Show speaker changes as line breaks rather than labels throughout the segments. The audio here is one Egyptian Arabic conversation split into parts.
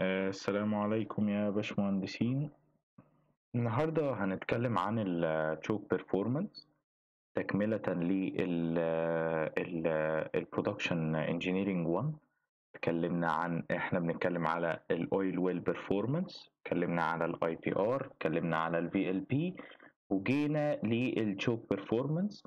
آه، السلام عليكم يا باشمهندسين النهاردة هنتكلم عن التشوك بيرفورمانس تكملة للبرودكشن انجينيرنج 1 اتكلمنا عن احنا بنتكلم على الاويل ويل بيرفورمانس اتكلمنا على الاي بي ار اتكلمنا على الفي ال بي وجينا للتشوك بيرفورمانس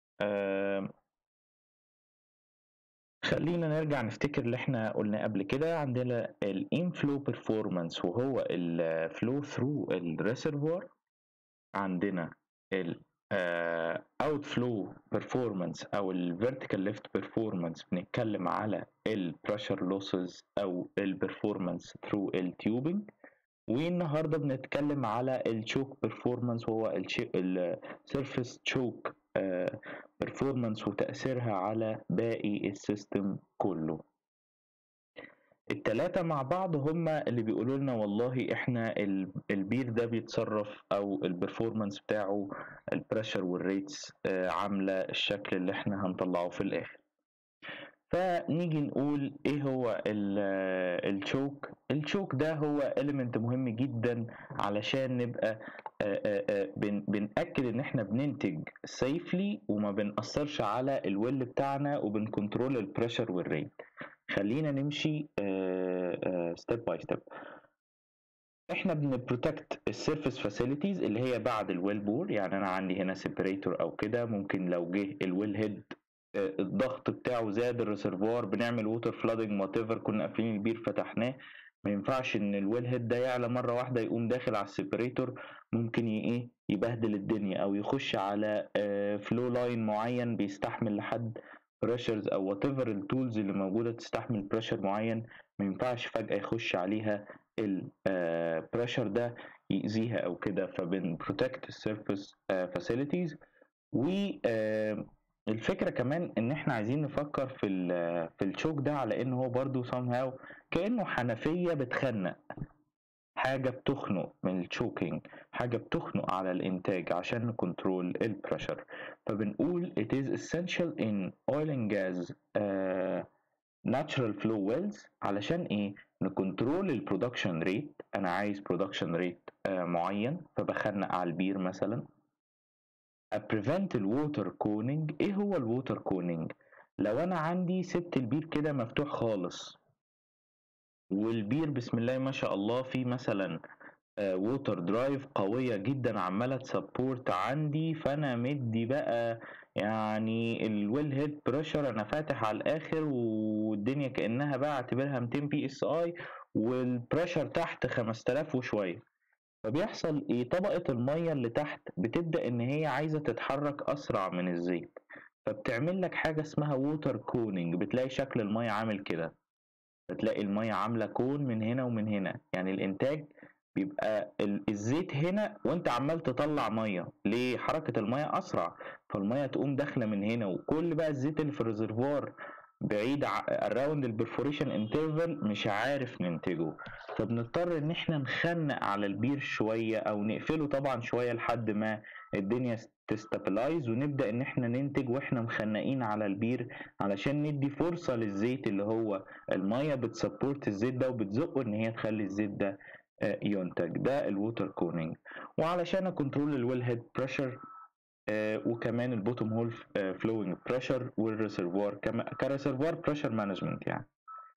خلينا نرجع نفتكر اللي احنا قلنا قبل كده عندنا الانفلو بيرفورمانس وهو الفلو ثرو الريسيرفوار عندنا ال اوت فلو بيرفورمانس او الفيرتيكال ليفت بيرفورمانس بنتكلم على البريشر لوسز او البرفورمانس ثرو التيوبنج والنهارده بنتكلم على الشوك بيرفورمانس وهو السيرفيس تشوك بيرفورمانس وتأثيرها على باقي السيستم كله التلاتة مع بعض هما اللي بيقولوا لنا والله احنا البير ده بيتصرف او البرفورمانس بتاعه البريشر والريتس عاملة الشكل اللي احنا هنطلعه في الاخر فنيجي نقول ايه هو الشوك الشوك ده هو element مهم جدا علشان نبقى بن بنأكد ان احنا بننتج سيفلي وما بنأثرش على الويل بتاعنا وبنكنترول البريشر والريت خلينا نمشي ستيب باي ستيب احنا بنبروتكت السيرفيس فاسيلتيز اللي هي بعد الويل بور يعني انا عندي هنا سيبريتور او كده ممكن لو جه الويل هيد الضغط بتاعه زاد الريسرفوار بنعمل ووتر فلادنج وات ايفر كنا قافلين البير فتحناه ما ينفعش ان الويل هيد ده يعلى مره واحده يقوم داخل على السيبريتور ممكن ايه يبهدل الدنيا او يخش على فلو لاين معين بيستحمل لحد بريشرز او وات ايفر التولز اللي موجوده تستحمل بريشر معين ما ينفعش فجاه يخش عليها البريشر ده يأذيها او كده فبنبروتكت السيرفيس فاسيلتيز و الفكره كمان ان احنا عايزين نفكر في في الشوك ده على ان هو برضو somehow كانه حنفيه بتخنق حاجه بتخنق من الشوكينج حاجه بتخنق على الانتاج عشان نكنترول البريشر فبنقول it is essential in oil and gas uh, natural flow wells علشان ايه نكنترول البرودكشن ريت انا عايز برودكشن ريت uh, معين فبخنق على البير مثلا prevent الووتر كونينج ايه هو الووتر كونينج لو انا عندي سبت البير كده مفتوح خالص والبير بسم الله ما شاء الله في مثلا ووتر درايف قوية جدا عمالة تسبورت عندي فانا مدي بقى يعني الويل هيد بريشر انا فاتح على الاخر والدنيا كانها بقى اعتبرها 200 بي اس اي والبريشر تحت 5000 وشويه فبيحصل ايه طبقة المية اللي تحت بتبدأ ان هي عايزة تتحرك اسرع من الزيت فبتعمل لك حاجة اسمها ووتر كونينج بتلاقي شكل المية عامل كده بتلاقي المية عاملة كون من هنا ومن هنا يعني الانتاج بيبقى الزيت هنا وانت عمال تطلع مية ليه حركة المية اسرع فالمية تقوم داخلة من هنا وكل بقى الزيت اللي في الريزرفوار بعيد اراوند البرفوريشن انترفال مش عارف ننتجه فبنضطر ان احنا نخنق على البير شويه او نقفله طبعا شويه لحد ما الدنيا تستابلايز ونبدا ان احنا ننتج واحنا مخنقين على البير علشان ندي فرصه للزيت اللي هو الميه بتسبورت الزيت ده وبتزقه ان هي تخلي الزيت ده ينتج ده الووتر كونينج وعلشان اكنترول الويل هيد بريشر آه وكمان البوتوم هول فلوينج بريشر والريسرفوار كريسرفوار بريشر مانجمنت يعني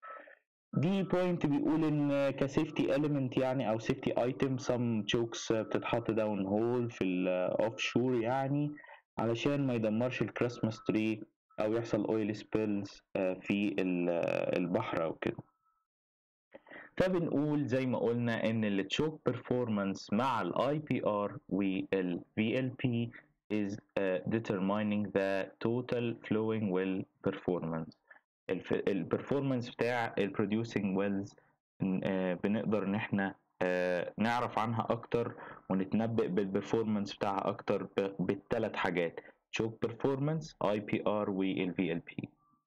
دي بوينت بيقول ان كسيفتي اليمنت يعني او سيفتي ايتم سم تشوكس بتتحط داون هول في الاوف شور يعني علشان ما يدمرش الكريسماس تري او يحصل اويل سبيلز آه في البحر او كده فبنقول زي ما قلنا ان التشوك بيرفورمانس مع الاي بي ار والفي ال بي is uh, determining the total flowing well performance البرفورمانس بتاع البروديوسنج ويلز بنقدر ان احنا uh, نعرف عنها اكتر ونتنبأ بالبرفورمانس بتاعها اكتر بالثلاث حاجات choke performance IPR وال VLP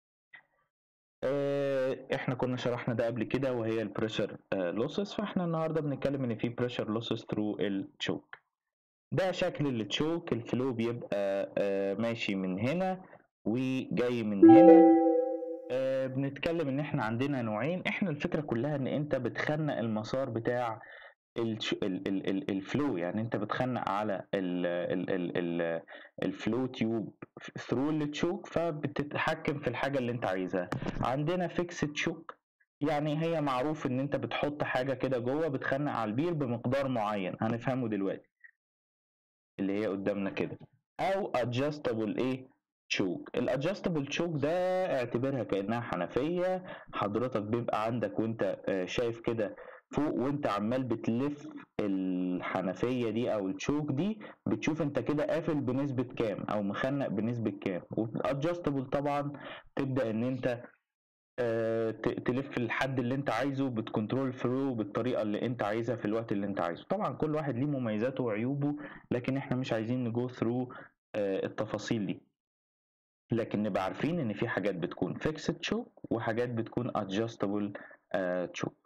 احنا كنا شرحنا ده قبل كده وهي البريشر لوسز فاحنا النهارده بنتكلم ان في بريشر لوسز ثرو التشوك ده شكل التشوك الفلو بيبقى آه ماشي من هنا وجاي من هنا آه بنتكلم ان احنا عندنا نوعين احنا الفكره كلها ان انت بتخنق المسار بتاع الفلو يعني انت بتخنق على الفلو تيوب ثرو التشوك فبتتحكم في الحاجه اللي انت عايزها عندنا فيكسد تشوك يعني هي معروف ان انت بتحط حاجه كده جوه بتخنق على البير بمقدار معين هنفهمه دلوقتي اللي هي قدامنا كده او adjustable ايه تشوك الادجستبل تشوك ده اعتبرها كانها حنفيه حضرتك بيبقى عندك وانت شايف كده فوق وانت عمال بتلف الحنفيه دي او التشوك دي بتشوف انت كده قافل بنسبه كام او مخنق بنسبه كام والادجستبل طبعا تبدا ان انت تلف الحد اللي انت عايزه بتكنترول ثرو بالطريقه اللي انت عايزها في الوقت اللي انت عايزه طبعا كل واحد ليه مميزاته وعيوبه لكن احنا مش عايزين نجو ثرو التفاصيل دي لكن نبقى عارفين ان في حاجات بتكون فيكسد تشوك وحاجات بتكون adjustable تشوك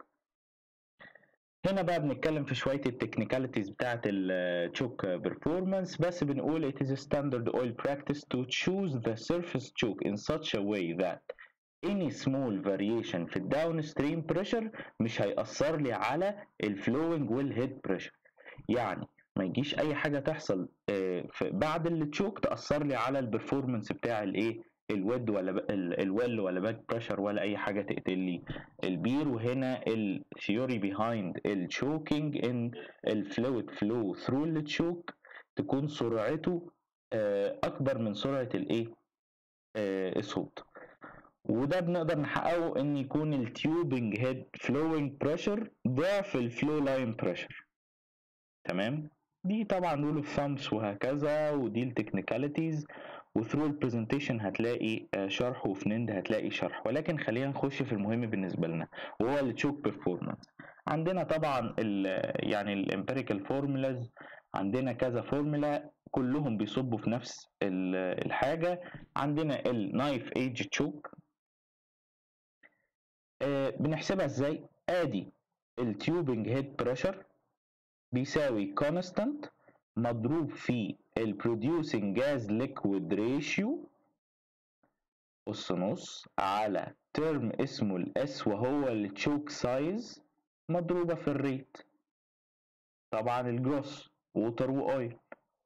هنا بقى بنتكلم في شويه التكنيكاليتيز بتاعه التشوك بيرفورمانس بس بنقول it is a standard oil practice to choose the surface choke in such a way that any small variation في الداون pressure مش هيأثر لي على الفلوينج والهيد بريشر يعني ما يجيش اي حاجه تحصل بعد التشوك تاثر لي على البرفورمانس بتاع الايه الود ولا الويل ولا باك بريشر ولا اي حاجه تقتل لي البير وهنا الثيوري بيهايند التشوكينج ان الفلويد فلو ثرو التشوك تكون سرعته اكبر من سرعه الايه الصوت وده بنقدر نحققه ان يكون التيوبنج هيد فلوينج بريشر ضعف الفلو لاين بريشر تمام دي طبعا رول اوف ثامبس وهكذا ودي التكنيكاليتيز وثرو البرزنتيشن هتلاقي شرح وفي نند هتلاقي شرح ولكن خلينا نخش في المهم بالنسبه لنا وهو التشوك بيرفورمانس عندنا طبعا ال يعني الامبيريكال فورمولاز عندنا كذا فورمولا كلهم بيصبوا في نفس الحاجه عندنا النايف ايج تشوك بنحسبها ازاي ادي التيوبنج هيد بريشر بيساوي constant مضروب في ال producing gas liquid ratio أس نص على ترم اسمه ال S وهو ال choke size مضروبة في الريت طبعا الجروس ووتر واويل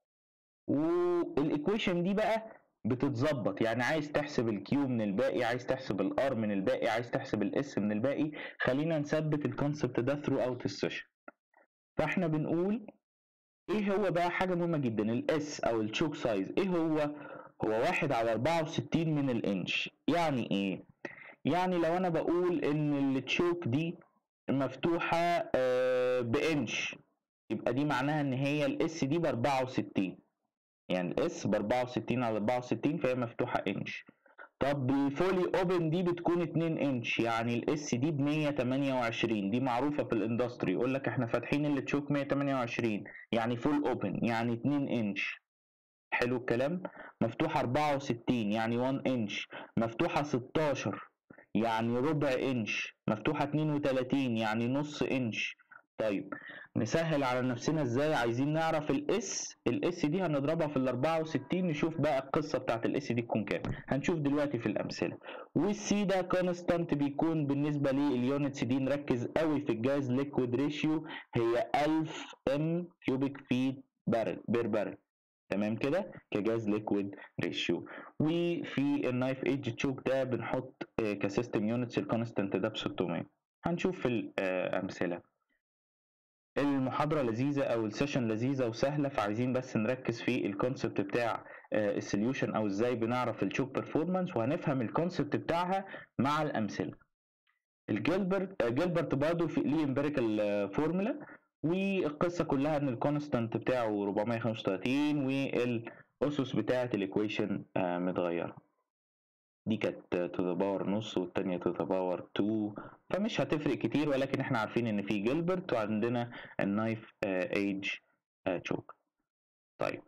والايكويشن دي بقى بتتظبط يعني عايز تحسب الكيو من الباقي عايز تحسب الار من الباقي عايز تحسب الاس من الباقي خلينا نثبت الكونسبت ده ثرو اوت السيشن فاحنا بنقول ايه هو بقى حاجه مهمه جدا الاس او التشوك سايز ايه هو هو واحد على 64 من الانش يعني ايه يعني لو انا بقول ان التشوك دي مفتوحه آه بانش يبقى دي معناها ان هي الاس دي ب 64 يعني الاس ب 64 على 64 فهي مفتوحه انش طب الفولي اوبن دي بتكون 2 انش يعني الاس دي ب 128 دي معروفه في الاندستري يقول لك احنا فاتحين اللي تشوك 128 يعني فول اوبن يعني 2 انش حلو الكلام مفتوحه 64 يعني 1 انش مفتوحه 16 يعني ربع انش مفتوحه 32 يعني نص انش طيب نسهل على نفسنا ازاي عايزين نعرف الاس الاس دي هنضربها في ال 64 نشوف بقى القصه بتاعت الاس دي تكون كام هنشوف دلوقتي في الامثله والسي ده كونستانت بيكون بالنسبه لليونتس دي نركز قوي في الجاز ليكويد ريشيو هي 1000 ام كيوبيك فيت بارل بير بارل تمام كده كجاز ليكويد ريشيو وفي النايف ايدج تشوك ده بنحط كسيستم يونتس الكونستانت ده ب 600 هنشوف في الامثله المحاضرة لذيذة أو السيشن لذيذة وسهلة فعايزين بس نركز في الكونسبت بتاع السوليوشن أو إزاي بنعرف التشوك بيرفورمانس وهنفهم الكونسبت بتاعها مع الأمثلة. الجيلبرت جيلبرت برضه في ليه امبيريكال فورمولا والقصة كلها إن الكونستانت بتاعه 435 والأسس بتاعة الإيكويشن متغيرة. دي كانت تو ذا باور نص والتانية تو ذا باور 2 فمش هتفرق كتير ولكن احنا عارفين ان في جيلبرت وعندنا النايف ايج تشوك طيب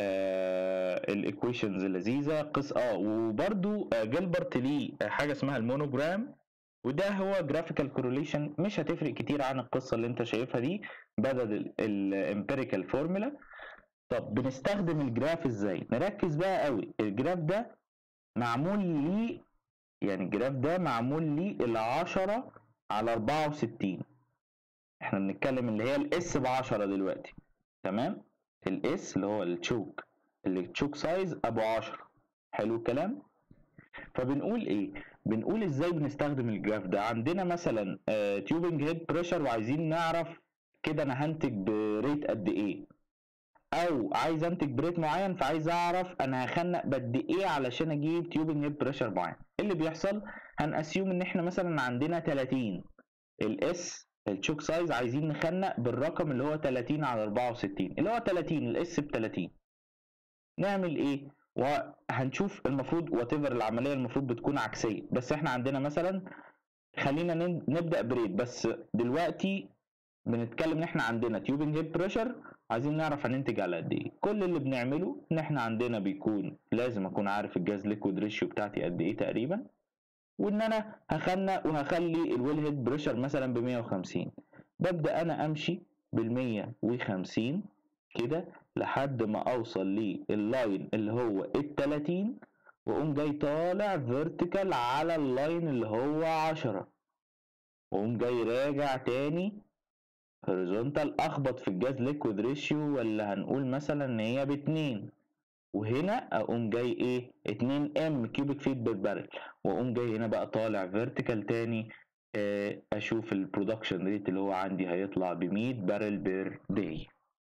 آه الايكويشنز لذيذه قص اه وبرده آه جيلبرت ليه حاجه اسمها المونوجرام وده هو جرافيكال كورليشن مش هتفرق كتير عن القصه اللي انت شايفها دي بدل الامبيريكال فورمولا طب بنستخدم الجراف ازاي نركز بقى قوي الجراف ده معمول ليه يعني الجراف ده معمول لي العشرة على أربعة وستين احنا بنتكلم اللي هي الاس بعشرة دلوقتي تمام الاس اللي هو التشوك اللي التشوك سايز ابو عشرة حلو الكلام فبنقول ايه بنقول ازاي بنستخدم الجراف ده عندنا مثلا تيوبنج هيد بريشر وعايزين نعرف كده انا هنتج بريت قد ايه او عايز انتج بريت معين فعايز اعرف انا هخنق بقد ايه علشان اجيب تيوبنج هيد بريشر معين إيه اللي بيحصل هنأسيوم ان احنا مثلا عندنا 30 الاس التشوك سايز عايزين نخنق بالرقم اللي هو 30 على 64 اللي هو 30 الاس ب 30 نعمل ايه وهنشوف المفروض وات العمليه المفروض بتكون عكسيه بس احنا عندنا مثلا خلينا نبدا بريت بس دلوقتي بنتكلم ان احنا عندنا تيوبنج هيد بريشر عايزين نعرف هننتج على قد ايه كل اللي بنعمله ان احنا عندنا بيكون لازم اكون عارف الجاز ليكويد ريشيو بتاعتي قد ايه تقريبا وان انا هخنق وهخلي الويل هيد بريشر مثلا ب 150 ببدا انا امشي بال 150 كده لحد ما اوصل لللاين اللي هو ال 30 واقوم جاي طالع فيرتيكال على اللاين اللي هو 10 واقوم جاي راجع تاني هوريزونتال اخبط في الجاز ليكويد ريشيو ولا هنقول مثلا ان هي باتنين وهنا اقوم جاي ايه 2 ام كيوبيك فيت بير بارل واقوم جاي هنا بقى طالع فيرتيكال تاني اشوف البرودكشن ريت اللي هو عندي هيطلع ب 100 بارل بير داي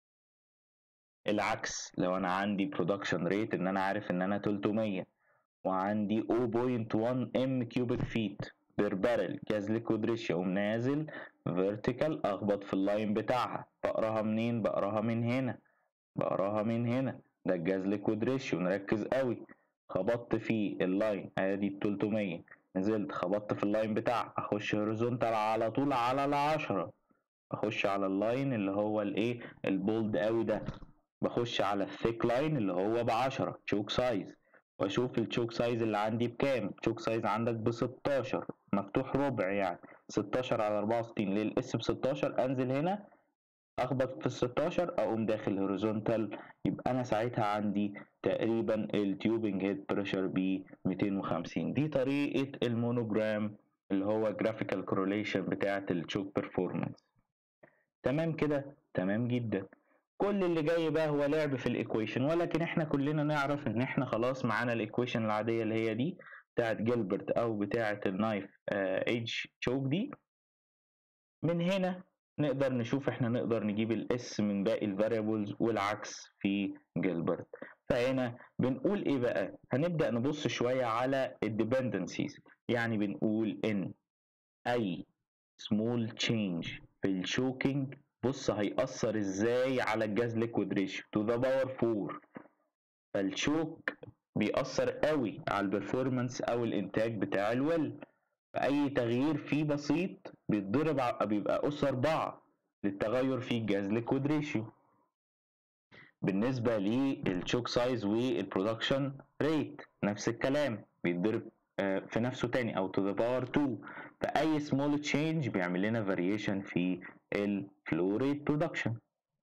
العكس لو انا عندي برودكشن ريت ان انا عارف ان انا 300 وعندي 0.1 ام كيوبيك فيت بير بارل جاز ليكويد ريشيو اقوم نازل فيرتيكال اخبط في اللاين بتاعها بقراها منين بقراها من هنا بقراها من هنا ده الجاز ليكويد ريشيو نركز قوي خبطت في اللاين ادي ب 300 نزلت خبطت في اللاين بتاعها اخش هوريزونتال على طول على العشرة اخش على اللاين اللي هو الايه البولد قوي ده بخش على الثيك لاين اللي هو بعشرة تشوك سايز واشوف التشوك سايز اللي عندي بكام تشوك سايز عندك ب 16 مفتوح ربع يعني 16 على 64 ليه الاس ب 16 انزل هنا اخبط في ال 16 اقوم داخل هوريزونتال يبقى انا ساعتها عندي تقريبا التيوبنج هيد بريشر ب 250 دي طريقه المونوجرام اللي هو جرافيكال كورليشن بتاعه التشوك بيرفورمانس تمام كده تمام جدا كل اللي جاي بقى هو لعب في الايكويشن ولكن احنا كلنا نعرف ان احنا خلاص معانا الايكويشن العاديه اللي هي دي بتاعت جيلبرت او بتاعت النايف ايدج تشوك دي من هنا نقدر نشوف احنا نقدر نجيب الاس من باقي الفاريبلز والعكس في جيلبرت فهنا بنقول ايه بقى هنبدا نبص شويه على الديبندنسيز يعني بنقول ان اي small change في الشوكينج بص هيأثر ازاي على الجاز ليكويد ريشيو تو ذا باور 4 فالشوك بيأثر قوي على البرفورمانس او الانتاج بتاع الويل فأي تغيير فيه بسيط بيتضرب بيبقى أس أربعة للتغير في الجاز ليكويد ريشيو بالنسبة للشوك سايز والبرودكشن ريت نفس الكلام بيتضرب في نفسه تاني أو to the power 2 فأي small change بيعمل لنا variation في الفلو ريت برودكشن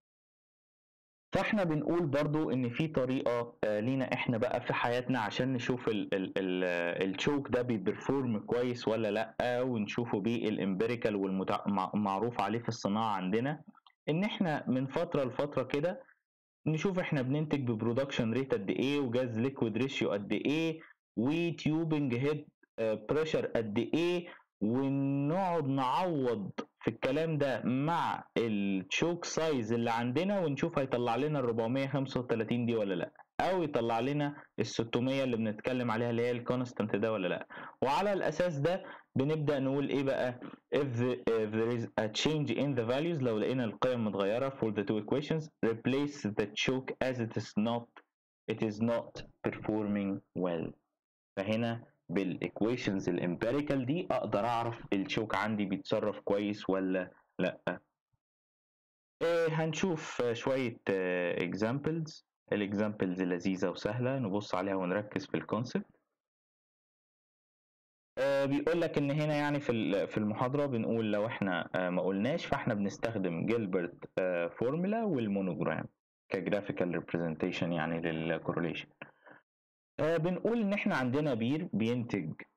فاحنا بنقول برضو ان في طريقة لينا احنا بقى في حياتنا عشان نشوف التشوك ده بيبرفورم كويس ولا لا ونشوفه بالامبيريكال والمعروف عليه في الصناعة عندنا ان احنا من فترة لفترة كده نشوف احنا بننتج ببرودكشن ريت قد ايه وجاز ليكويد ريشيو قد ايه وتيوبنج هيد بريشر قد ايه ونقعد نعوض في الكلام ده مع التشوك سايز اللي عندنا ونشوف هيطلع لنا ال 435 دي ولا لا او يطلع لنا ال 600 اللي بنتكلم عليها اللي هي الكونستنت ده ولا لا وعلى الاساس ده بنبدا نقول ايه بقى if, the, if there is a change in the values لو لقينا القيم متغيره for the two equations replace the choke as it is not it is not performing well فهنا بالايكويشنز الامبيريكال دي اقدر اعرف الشوك عندي بيتصرف كويس ولا لا إيه هنشوف شوية اكزامبلز الاكزامبلز لذيذة وسهلة نبص عليها ونركز في الكونسبت بيقول لك ان هنا يعني في في المحاضره بنقول لو احنا ما قلناش فاحنا بنستخدم جيلبرت فورمولا والمونوجرام كجرافيكال ريبريزنتيشن يعني للكورليشن بنقول ان احنا عندنا بير بينتج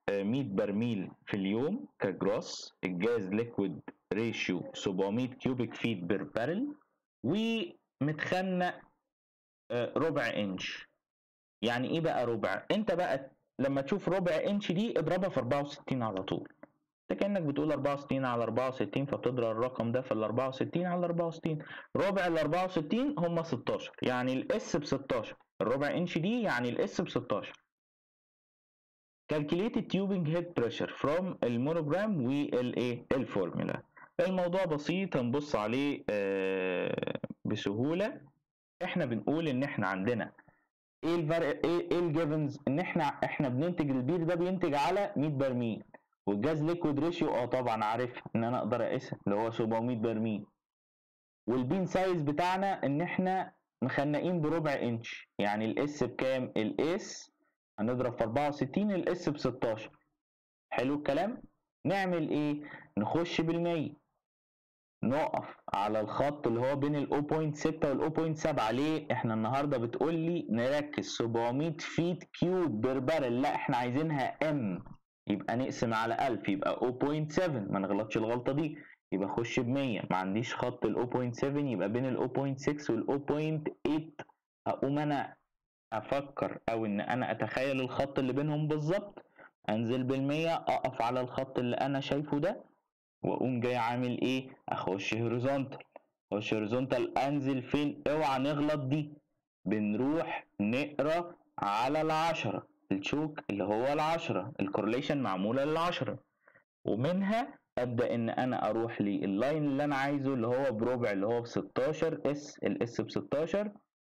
100 برميل في اليوم كجروس الجاز ليكويد ريشيو 700 كيوبيك فيت بير بارل ومتخنق ربع انش يعني ايه بقى ربع انت بقى لما تشوف ربع انش دي اضربها في 64 على طول انت كانك بتقول 64 على 64 فبتضرب الرقم ده في ال 64 على 64 ربع ال 64 هم 16 يعني الاس ب 16 الربع انش دي يعني الاس ب 16 calculate tubing head pressure from المونوجرام والايه الفورمولا الموضوع بسيط هنبص عليه آه بسهوله احنا بنقول ان احنا عندنا ايه الفرق ايه ايه الجيفنز ان احنا احنا بننتج البير ده بينتج على 100 برميل والجاز ليكويد ريشيو اه طبعا عارفها ان انا اقدر اقيسها اللي هو 700 برميل والبين سايز بتاعنا ان احنا مخنقين بربع انش يعني الاس بكام الاس هنضرب في 64 الاس ب 16 حلو الكلام نعمل ايه نخش بالمية نقف على الخط اللي هو بين ال 0.6 وال 0.7 ليه احنا النهارده بتقول لي نركز 700 فيت كيوب بير بارل لا احنا عايزينها ام يبقى نقسم على 1000 يبقى 0.7 ما نغلطش الغلطه دي يبقى اخش ب 100 ما عنديش خط ال 0.7 يبقى بين ال 0.6 وال 0.8 اقوم انا افكر او ان انا اتخيل الخط اللي بينهم بالظبط انزل بالمية اقف على الخط اللي انا شايفه ده واقوم جاي عامل ايه اخش هوريزونتال اخش هوريزونتال انزل فين اوعى نغلط دي بنروح نقرا على العشرة الشوك اللي هو العشرة الكورليشن معمولة للعشرة ومنها ابدا ان انا اروح لللاين اللي انا عايزه اللي هو بربع اللي هو ب 16 اس الاس ب 16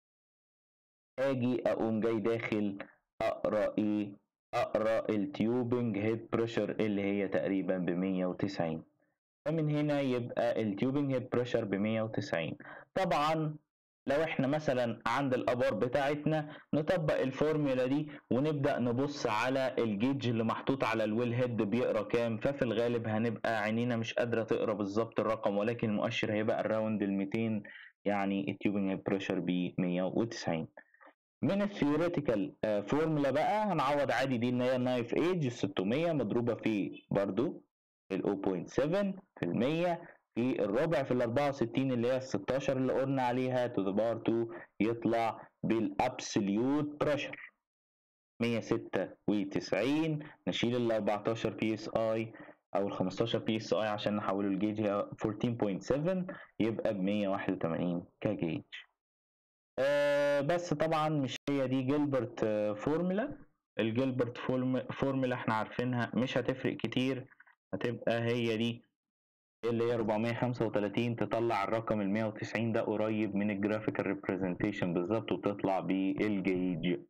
اجي اقوم جاي داخل اقرا ايه اقرا التيوبنج هيد بريشر اللي هي تقريبا ب 190 فمن هنا يبقى التيوبنج هيد بريشر ب 190 طبعا لو احنا مثلا عند الابار بتاعتنا نطبق الفورمولا دي ونبدا نبص على الجيج اللي محطوط على الويل هيد بيقرا كام ففي الغالب هنبقى عينينا مش قادره تقرا بالظبط الرقم ولكن المؤشر هيبقى اراوند ال 200 يعني التيوبنج هيد بريشر ب 190 من الثيوريتيكال فورمولا بقى هنعوض عادي دي ان هي النايف ايج 600 مضروبه في برضو ال 0.7 في المية في الربع في ال 64 اللي هي ال 16 اللي قلنا عليها تو ذا بار 2 يطلع بالابسوليوت بريشر 196 نشيل ال 14 بي اس اي او ال 15 بي اس اي عشان نحوله لجيج هي 14.7 يبقى ب 181 كجيج آه بس طبعا مش هي دي جيلبرت آه فورمولا الجيلبرت فورمولا احنا عارفينها مش هتفرق كتير هتبقى هي دي اللي هي 435 تطلع الرقم ال 190 ده قريب من الجرافيكال ريبريزنتيشن بالظبط وتطلع بالجيج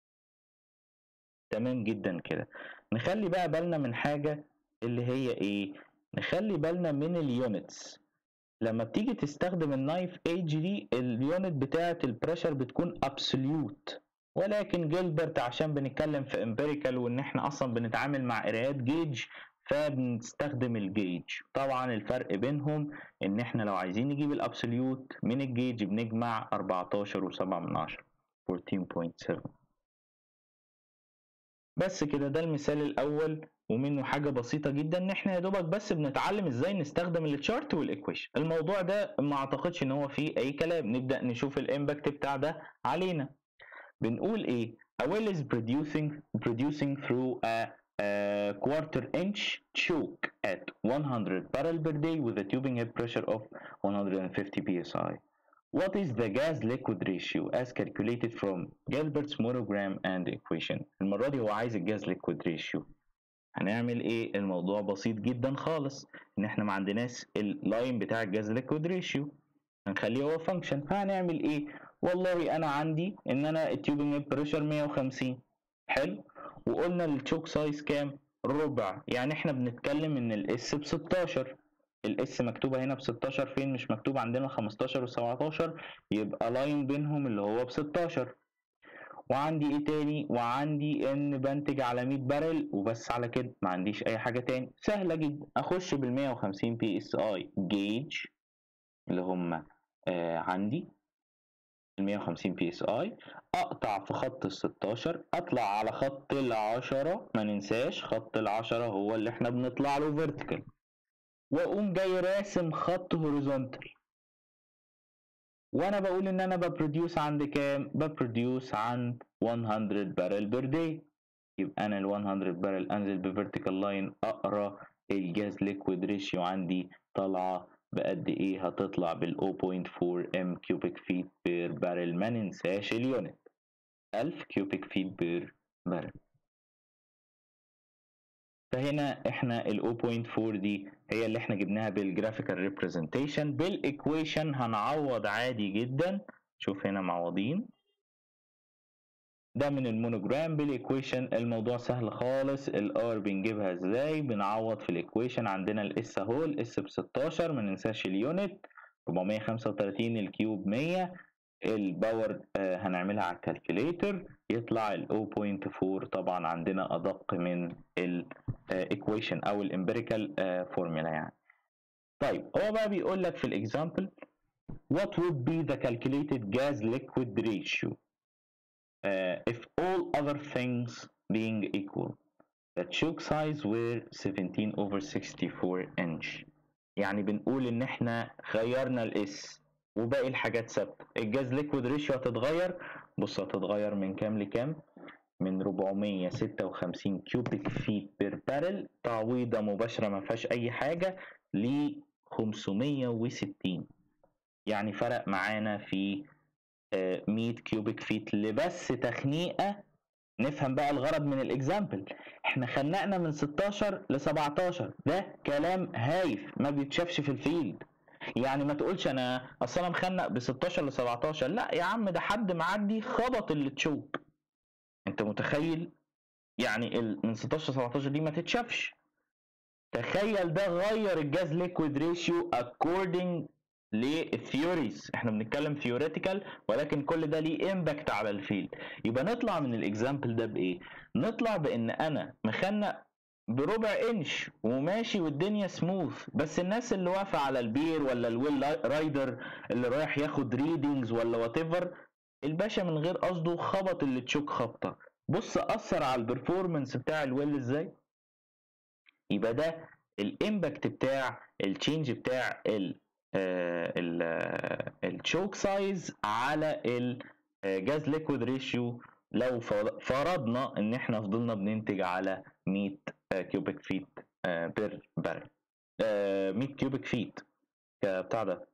تمام جدا كده نخلي بقى بالنا من حاجة اللي هي ايه نخلي بالنا من اليونتس لما بتيجي تستخدم النايف ايج دي اليونت بتاعه البريشر بتكون ابسوليوت ولكن جيلبرت عشان بنتكلم في امبيريكال وان احنا اصلا بنتعامل مع قرايات جيج فبنستخدم الجيج طبعا الفرق بينهم ان احنا لو عايزين نجيب الابسوليوت من الجيج بنجمع 14 و7 من 10 14.7 بس كده ده المثال الاول ومنه حاجه بسيطه جدا ان احنا يا دوبك بس بنتعلم ازاي نستخدم التشارت والايكويشن الموضوع ده ما اعتقدش ان هو فيه اي كلام نبدا نشوف الامباكت بتاع ده علينا بنقول ايه a well is producing producing through a, a quarter inch choke at 100 barrel per day with a tubing head pressure of 150 psi What is the gas liquid ratio as calculated from Gilbert's monogram and equation المرة دي هو عايز الجاز liquid ratio هنعمل ايه الموضوع بسيط جدا خالص ان احنا ما عندناش اللاين بتاع الجاز ليكويد ريشيو هنخليه هو فانكشن فهنعمل ايه والله انا عندي ان انا التيوبنج بريشر 150 حلو وقلنا التشوك سايز كام ربع يعني احنا بنتكلم ان الاس ب 16 الاس مكتوبه هنا ب 16 فين مش مكتوب عندنا 15 و17 يبقى لاين بينهم اللي هو ب 16 وعندي ايه تاني وعندي ان بنتج على 100 بارل وبس على كده ما عنديش اي حاجه تاني سهله جدا اخش بال 150 بي اس اي جيج اللي هم آه عندي ال 150 بي اس اي اقطع في خط ال 16 اطلع على خط ال 10 ما ننساش خط ال 10 هو اللي احنا بنطلع له فيرتيكال واقوم جاي راسم خط هوريزونتال وانا بقول ان انا ببروديوس عند كام ببروديوس عند 100 بارل بير داي يبقى انا ال 100 بارل انزل بفيرتيكال لاين اقرا الجاز ليكويد ريشيو عندي طالعه بقد ايه هتطلع بال 0.4 ام كيوبيك فيت بير بارل ما ننساش اليونت 1000 كيوبيك فيت بير بارل فهنا احنا ال 0.4 دي هي اللي احنا جبناها بالجرافيكال ريبريزنتيشن بالايكويشن هنعوض عادي جدا شوف هنا معوضين ده من المونوجرام بالايكويشن الموضوع سهل خالص الار بنجيبها ازاي بنعوض في الايكويشن عندنا الاس اهو الاس ب 16 ما ننساش اليونت 435 الكيوب 100 الباور آه هنعملها على الكالكوليتر يطلع ال 0.4 طبعا عندنا ادق من الايكويشن او الامبيريكال فورمولا يعني طيب هو بقى بيقول لك في الاكزامبل what would be the calculated gas liquid ratio uh, if all other things being equal the choke size were 17 over 64 inch يعني بنقول ان احنا غيرنا الاس وباقي الحاجات ثابته الجاز ليكويد ريشيو هتتغير بص هتتغير من كام لكام من 456 كيوبيك فيت بير بارل تعويضه مباشره ما فيهاش اي حاجه ل 560 يعني فرق معانا في 100 كيوبيك فيت لبس تخنيقه نفهم بقى الغرض من الاكزامبل احنا خنقنا من 16 ل 17 ده كلام هايف ما بيتشافش في الفيلد يعني ما تقولش انا اصل انا مخنق ب 16 ل 17 لا يا عم ده حد معدي خبط اللي تشوك انت متخيل يعني من 16 ل 17 دي ما تتشافش تخيل ده غير الجاز ليكويد ريشيو according للثيوريز احنا بنتكلم ثيوريتيكال ولكن كل ده ليه امباكت على الفيلد يبقى نطلع من الاكزامبل ده بايه نطلع بان انا مخنق بربع انش وماشي والدنيا سموث بس الناس اللي واقفه على البير ولا الويل رايدر اللي رايح ياخد ريدنجز ولا وات ايفر الباشا من غير قصده خبط اللي تشوك خبطه بص اثر على البرفورمانس بتاع الويل ازاي يبقى ده الامباكت بتاع التشينج بتاع ال التشوك سايز على الجاز ليكويد ريشيو لو فرضنا ان احنا فضلنا بننتج على 100 كيوبيك فيت بير بارل 100 كيوبيك فيت كبتاع ده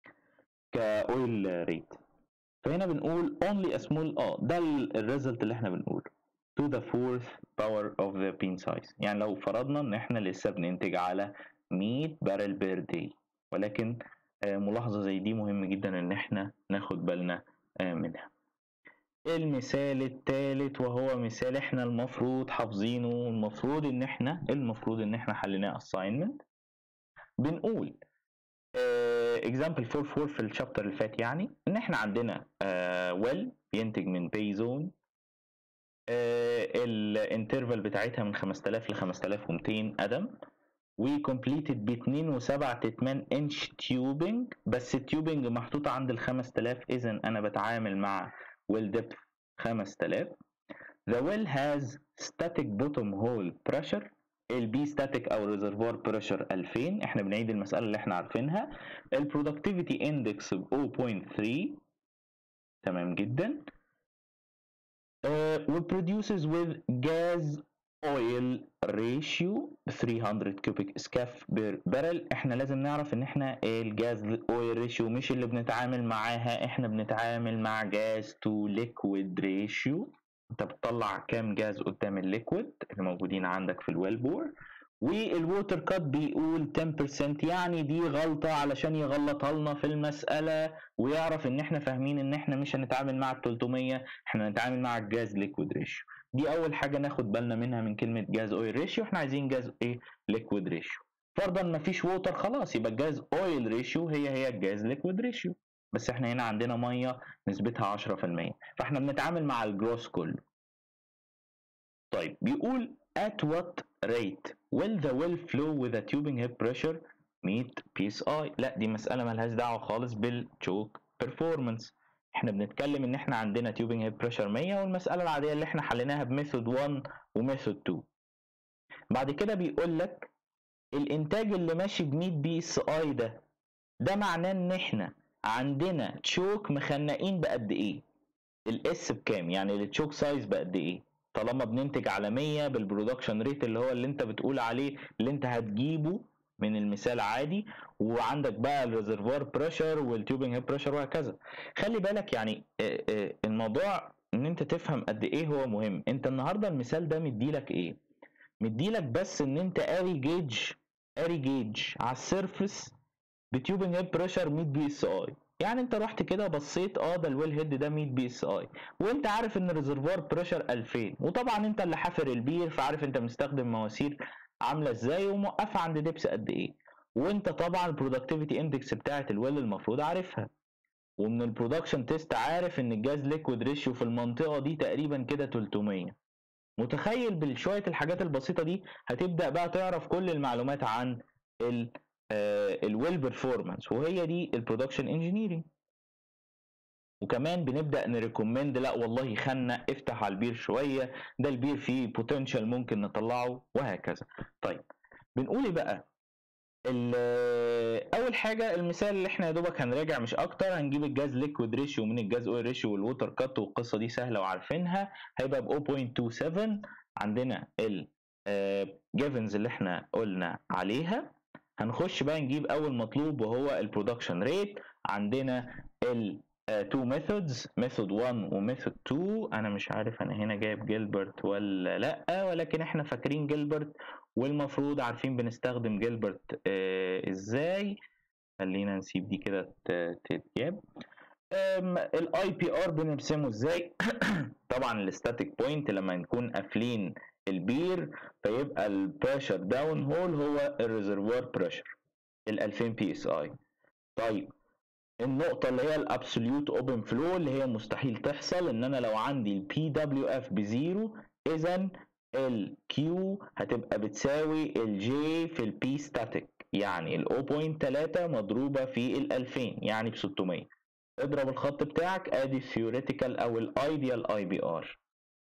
كاويل ريت فهنا بنقول only a small اه ده الريزلت اللي احنا بنقوله to the fourth power of the bean size يعني لو فرضنا ان احنا لسه بننتج على 100 بارل بير داي ولكن ملاحظة زي دي مهم جدا ان احنا ناخد بالنا منها المثال الثالث وهو مثال احنا المفروض حافظينه المفروض ان احنا المفروض ان احنا حليناه assignment بنقول اكزامبل 4 4 في الشابتر اللي فات يعني ان احنا عندنا ويل بينتج من باي زون الانترفال بتاعتها من 5000 ل 5200 قدم وكومبليتد ب 2 و7 تتمان انش تيوبنج بس التيوبنج محطوط عند ال 5000 اذا انا بتعامل مع well depth 5000 the well has static bottom hole pressure البي ستاتيك او ريزرفوار بريشر 2000 احنا بنعيد المساله اللي احنا عارفينها البرودكتيفيتي اندكس ب 0.3 تمام جدا uh, وبروديوسز with gas oil ratio 300 كوبيك سكاف بير بارل احنا لازم نعرف ان احنا الجاز اويل ريشيو مش اللي بنتعامل معاها احنا بنتعامل مع جاز تو ليكويد ريشيو انت بتطلع كام جاز قدام الليكويد اللي موجودين عندك في الويل بور والووتر كات بيقول 10% يعني دي غلطة علشان يغلطها لنا في المسألة ويعرف ان احنا فاهمين ان احنا مش هنتعامل مع ال 300 احنا هنتعامل مع الجاز ليكويد ريشيو دي اول حاجة ناخد بالنا منها من كلمة جاز اويل ريشيو احنا عايزين جاز ايه ليكويد ريشيو فرضا مفيش ووتر خلاص يبقى الجاز اويل ريشيو هي هي الجاز ليكويد ريشيو بس احنا هنا عندنا ميه نسبتها 10% فاحنا بنتعامل مع الجروس كله طيب بيقول at what rate will the well flow with a tubing head pressure meet psi لا دي مسألة ملهاش دعوة خالص بالتشوك performance احنا بنتكلم ان احنا عندنا تيوبنج هيد بريشر 100 والمساله العاديه اللي احنا حليناها بميثود 1 وميثود 2 بعد كده بيقول لك الانتاج اللي ماشي ب 100 بي اس اي ده ده معناه ان احنا عندنا تشوك مخنقين بقد ايه الاس بكام يعني التشوك سايز بقد ايه طالما بننتج على 100 بالبرودكشن ريت اللي هو اللي انت بتقول عليه اللي انت هتجيبه من المثال عادي وعندك بقى الريزرفوار بريشر والتيوبنج هيد بريشر وهكذا خلي بالك يعني الموضوع ان انت تفهم قد ايه هو مهم انت النهارده المثال ده مديلك ايه مديلك بس ان انت قاري جيج قاري جيج على السيرفس بتيوبنج هيد بريشر 100 بي اس اي يعني انت رحت كده بصيت اه ده الويل هيد ده 100 بي اس اي وانت عارف ان الريزرفوار بريشر 2000 وطبعا انت اللي حافر البير فعارف انت مستخدم مواسير عامله ازاي وموقفه عند دبس قد ايه وانت طبعا البرودكتيفيتي اندكس بتاعه الويل المفروض عارفها ومن البرودكشن تيست عارف ان الجاز ليكويد ريشيو في المنطقه دي تقريبا كده 300 متخيل بشويه الحاجات البسيطه دي هتبدا بقى تعرف كل المعلومات عن ال الويل بيرفورمانس وهي دي البرودكشن انجينيرنج وكمان بنبدا نريكومند لا والله خنق افتح على البير شويه ده البير فيه بوتنشال ممكن نطلعه وهكذا طيب بنقول ايه بقى اول حاجه المثال اللي احنا يا دوبك هنراجع مش اكتر هنجيب الجاز ليكويد ريشيو من الجاز اويل ريشيو والووتر كات والقصه دي سهله وعارفينها هيبقى ب 0.27 عندنا الجيفنز اللي احنا قلنا عليها هنخش بقى نجيب اول مطلوب وهو البرودكشن ريت عندنا ال تو ميثودز ميثود 1 وميثود 2 انا مش عارف انا هنا جايب جيلبرت ولا لا ولكن احنا فاكرين جيلبرت والمفروض عارفين بنستخدم جيلبرت آه ازاي خلينا نسيب دي كده تتجاب الاي بي ار بنرسمه ازاي طبعا الستاتيك بوينت لما نكون قافلين البير فيبقى البريشر داون هول هو الريزرفوار بريشر ال 2000 بي اس اي طيب النقطة اللي هي الابسوليوت اوبن فلو اللي هي مستحيل تحصل ان انا لو عندي البي دبليو اف بزيرو اذا الكيو هتبقى بتساوي الجي في البي ستاتيك يعني ال 0.3 مضروبة في ال 2000 يعني ب 600 اضرب الخط بتاعك ادي الثيوريتيكال او الايديال اي بي ار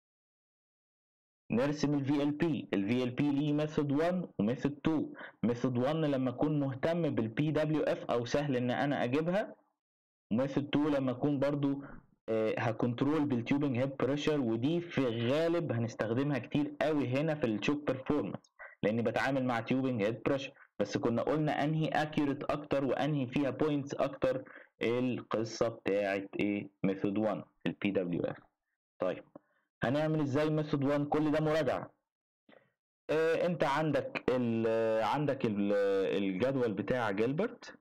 نرسم الفي ال بي الفي ال بي ليه ميثود 1 وميثود 2 ميثود 1 لما اكون مهتم بالبي دبليو اف او سهل ان انا اجيبها وميثود 2 لما اكون برضو آه هكنترول بالتيوبنج هيد بريشر ودي في الغالب هنستخدمها كتير قوي هنا في الشوك بيرفورمانس لاني بتعامل مع تيوبنج هيد بريشر بس كنا قلنا انهي اكيوريت اكتر وانهي فيها بوينتس اكتر القصه بتاعت ايه ميثود 1 البي دبليو اف طيب هنعمل ازاي ميثود 1 كل ده مراجعه آه انت عندك ال عندك ال الجدول بتاع جيلبرت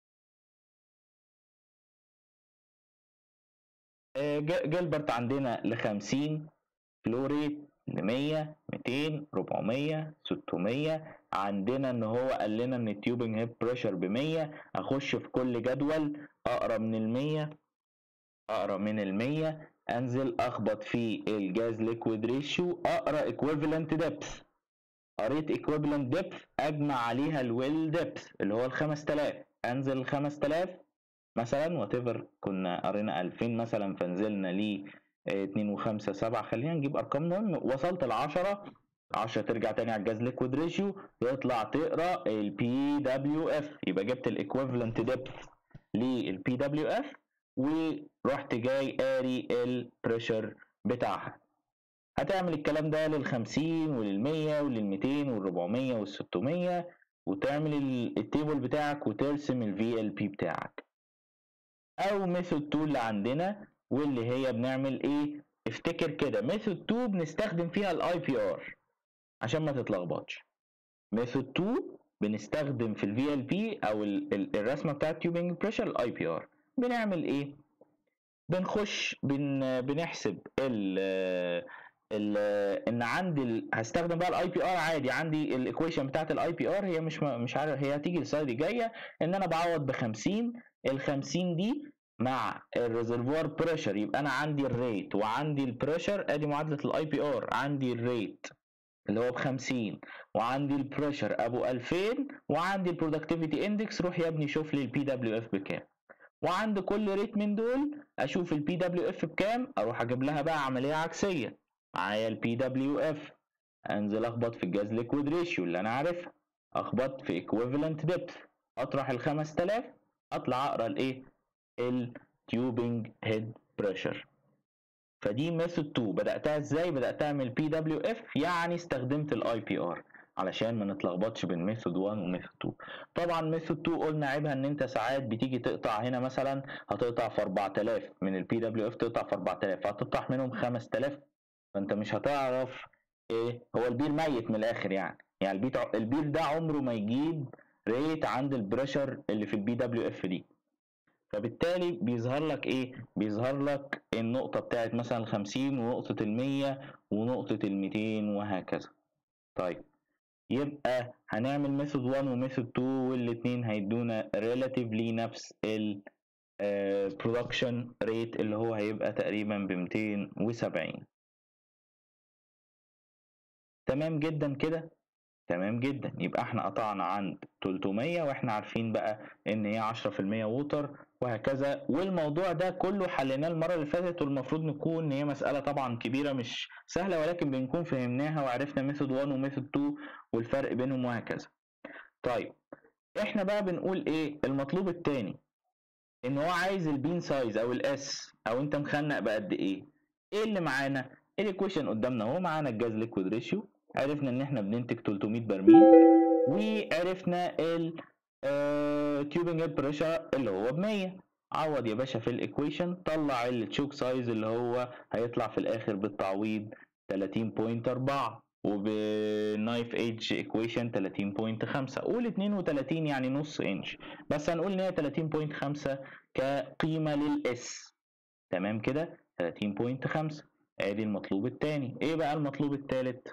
آه جيلبرت عندنا ل 50 فلوريت ل 100 200 400 600 عندنا ان هو قال لنا ان التيوبنج هيد بريشر ب 100 اخش في كل جدول اقرا من ال 100 اقرا من ال 100 انزل اخبط في الجاز ليكويد ريشيو اقرا ايكويفالنت ديبث قريت ايكويفالنت ديبث اجمع عليها الويل ديبث اللي هو ال 5000 انزل ال 5000 مثلا وات ايفر كنا قرينا 2000 مثلا فنزلنا ل 2 و5 7 خلينا نجيب ارقام مهمه وصلت ل 10 10 ترجع تاني على الجاز ليكويد ريشيو يطلع تقرا البي دبليو اف يبقى جبت الايكويفالنت ديبث للبي دبليو اف ورحت جاي قاري البريشر بتاعها هتعمل الكلام ده لل 50 ولل 100 ولل 200 وال 400 وال 600 وتعمل التيبل بتاعك وترسم الفي ال بي بتاعك او ميثود 2 اللي عندنا واللي هي بنعمل ايه افتكر كده ميثود 2 بنستخدم فيها الاي بي ار عشان ما تتلخبطش ميثود 2 بنستخدم في الفي ال بي او الرسمه بتاعت تيوبنج بريشر الاي بي ار بنعمل ايه بنخش بن بنحسب ال ال ان عندي ال... هستخدم بقى الاي بي ار عادي عندي الايكويشن بتاعت الاي بي ار هي مش مش عارف هي هتيجي السلايد الجايه ان انا بعوض ب 50 ال 50 دي مع الريزرفوار بريشر يبقى انا عندي الريت وعندي البريشر ادي معادله الاي بي ار عندي الريت اللي هو ب 50 وعندي البريشر ابو 2000 وعندي البرودكتيفيتي اندكس روح يا ابني شوف لي البي دبليو اف بكام وعند كل ريت من دول اشوف البي دبليو اف بكام اروح اجيب لها بقى عمليه عكسيه معايا البي دبليو اف انزل اخبط في الجاز ليكويد ريشيو اللي انا عارفها اخبط في equivalent depth اطرح ال 5000 اطلع اقرا الايه التيوبنج هيد بريشر فدي ميثود 2 بداتها ازاي بداتها من البي دبليو اف يعني استخدمت الاي بي ار علشان ما نتلخبطش بين ميثود 1 وميثود 2 طبعا ميثود 2 قلنا عيبها ان انت ساعات بتيجي تقطع هنا مثلا هتقطع في 4000 من البي دبليو اف تقطع في 4000 فهتطرح منهم 5000 فانت مش هتعرف ايه هو البير ميت من الاخر يعني يعني البير البير ده عمره ما يجيب ريت عند البريشر اللي في البي دبليو اف دي فبالتالي بيظهر لك ايه بيظهر لك النقطه بتاعت مثلا ال 50 ونقطه ال 100 ونقطه ال 200 وهكذا طيب يبقى هنعمل ميثود 1 وميثود 2 والاثنين هيدونا ريلاتيفلي نفس ال برودكشن ريت اللي هو هيبقى تقريبا ب 270 تمام جدا كده تمام جدا يبقى احنا قطعنا عند 300 واحنا عارفين بقى ان هي 10% ووتر وهكذا والموضوع ده كله حليناه المره اللي فاتت والمفروض نكون هي مساله طبعا كبيره مش سهله ولكن بنكون فهمناها وعرفنا ميثود 1 وميثود 2 والفرق بينهم وهكذا طيب احنا بقى بنقول ايه المطلوب التاني ان هو عايز البين سايز او الاس او انت مخنق بقد ايه ايه اللي معانا الايكويشن قدامنا اهو معانا الجاز ليكويد ريشيو عرفنا ان احنا بننتج 300 برميل وعرفنا ال تيوبنج بريشر اللي هو ب 100 عوض يا باشا في الايكويشن طلع التشوك سايز اللي هو هيطلع في الاخر بالتعويض 30.4 وبنايف ايدج ايكويشن 30.5 قول 32 يعني نص انش بس هنقول ان هي 30.5 كقيمه للاس تمام كده 30.5 ادي المطلوب الثاني ايه بقى المطلوب الثالث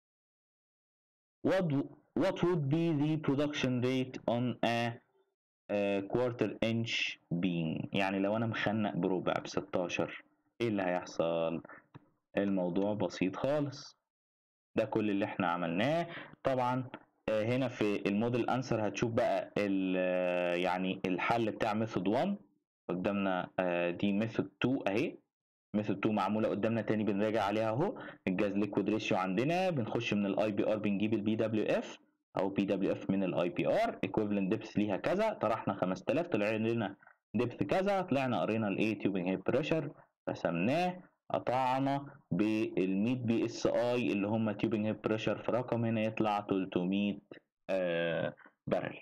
what what would be the production rate on a, a quarter inch beam يعني لو انا مخنق بربع ب 16 ايه اللي هيحصل الموضوع بسيط خالص ده كل اللي احنا عملناه طبعا هنا في الموديل انسر هتشوف بقى يعني الحل بتاع ميثود 1 قدامنا دي ميثود 2 اهي ميثود 2 معموله قدامنا تاني بنراجع عليها اهو الجاز ليكويد ريشيو عندنا بنخش من الاي بي ار بنجيب البي دبليو اف او بي دبليو اف من الاي بي ار ايكويفالنت ديبث ليها كذا طرحنا 5000 طلع لنا ديبث كذا طلعنا قرينا الايه تيوبنج هيد بريشر رسمناه قطعنا بال 100 بي اس اي اللي هم تيوبنج هيد بريشر في رقم هنا يطلع 300 آه برل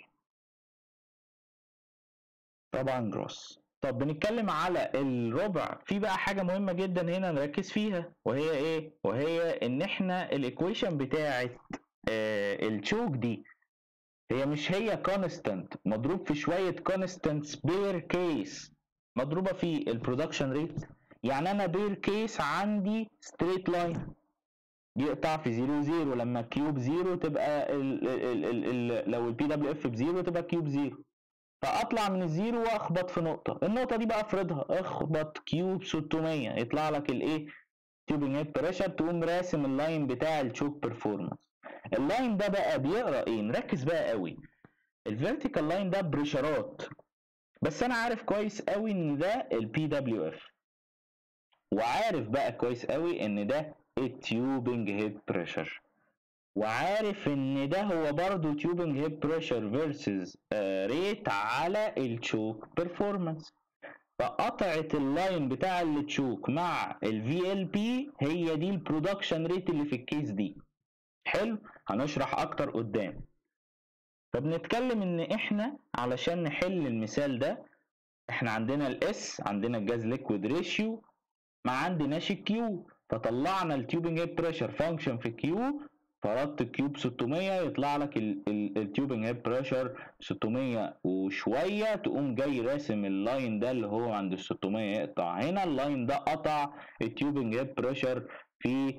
طبعا جروس طب بنتكلم على الربع في بقى حاجه مهمه جدا هنا نركز فيها وهي ايه وهي ان احنا الايكويشن بتاعه آه التشوك دي هي مش هي كونستانت مضروب في شويه كونستانتس بير كيس مضروبه في البرودكشن ريت يعني انا بير كيس عندي ستريت لاين يقطع في 0 0 لما كيوب 0 تبقى ال ال ال ال لو البي دبليو اف بزيرو تبقى كيوب 0 فاطلع من الزيرو واخبط في نقطه النقطه دي بقى افرضها اخبط كيوب 600 يطلع لك الايه تيوبنج هيد بريشر تقوم راسم اللاين بتاع التشوك بيرفورمانس اللاين ده بقى بيقرا ايه نركز بقى قوي الفيرتيكال لاين ده بريشرات بس انا عارف كويس قوي ان ده البي دبليو اف وعارف بقى كويس قوي ان ده التيوبنج هيد بريشر وعارف ان ده هو برضه تيوبنج هيد بريشر فيرسز ريت على التشوك بيرفورمانس فقطعة اللاين بتاع التشوك مع الفي ال بي هي دي البرودكشن ريت اللي في الكيس دي حلو هنشرح اكتر قدام فبنتكلم ان احنا علشان نحل المثال ده احنا عندنا الاس عندنا الجاز ليكويد ريشيو ما عندناش الكيو فطلعنا التيوبنج هيد بريشر فانكشن في الكيو فرضت الكيوب 600 يطلع لك التيوبنج هيد بريشر 600 وشويه تقوم جاي راسم اللاين ده اللي هو عند ال 600 يقطع هنا اللاين ده قطع التيوبنج هيد بريشر في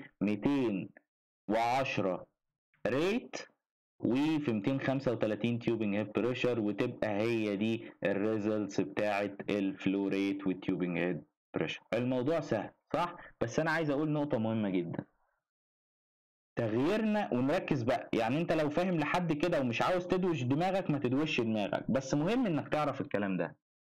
210 ريت وفي 235 تيوبنج هيد بريشر وتبقى هي دي الريزلتس بتاعت الفلو ريت والتيوبنج هيد بريشر الموضوع سهل صح بس انا عايز اقول نقطه مهمه جدا تغييرنا ونركز بقى يعني انت لو فاهم لحد كده ومش عاوز تدوش دماغك ما تدوش دماغك بس مهم انك تعرف الكلام ده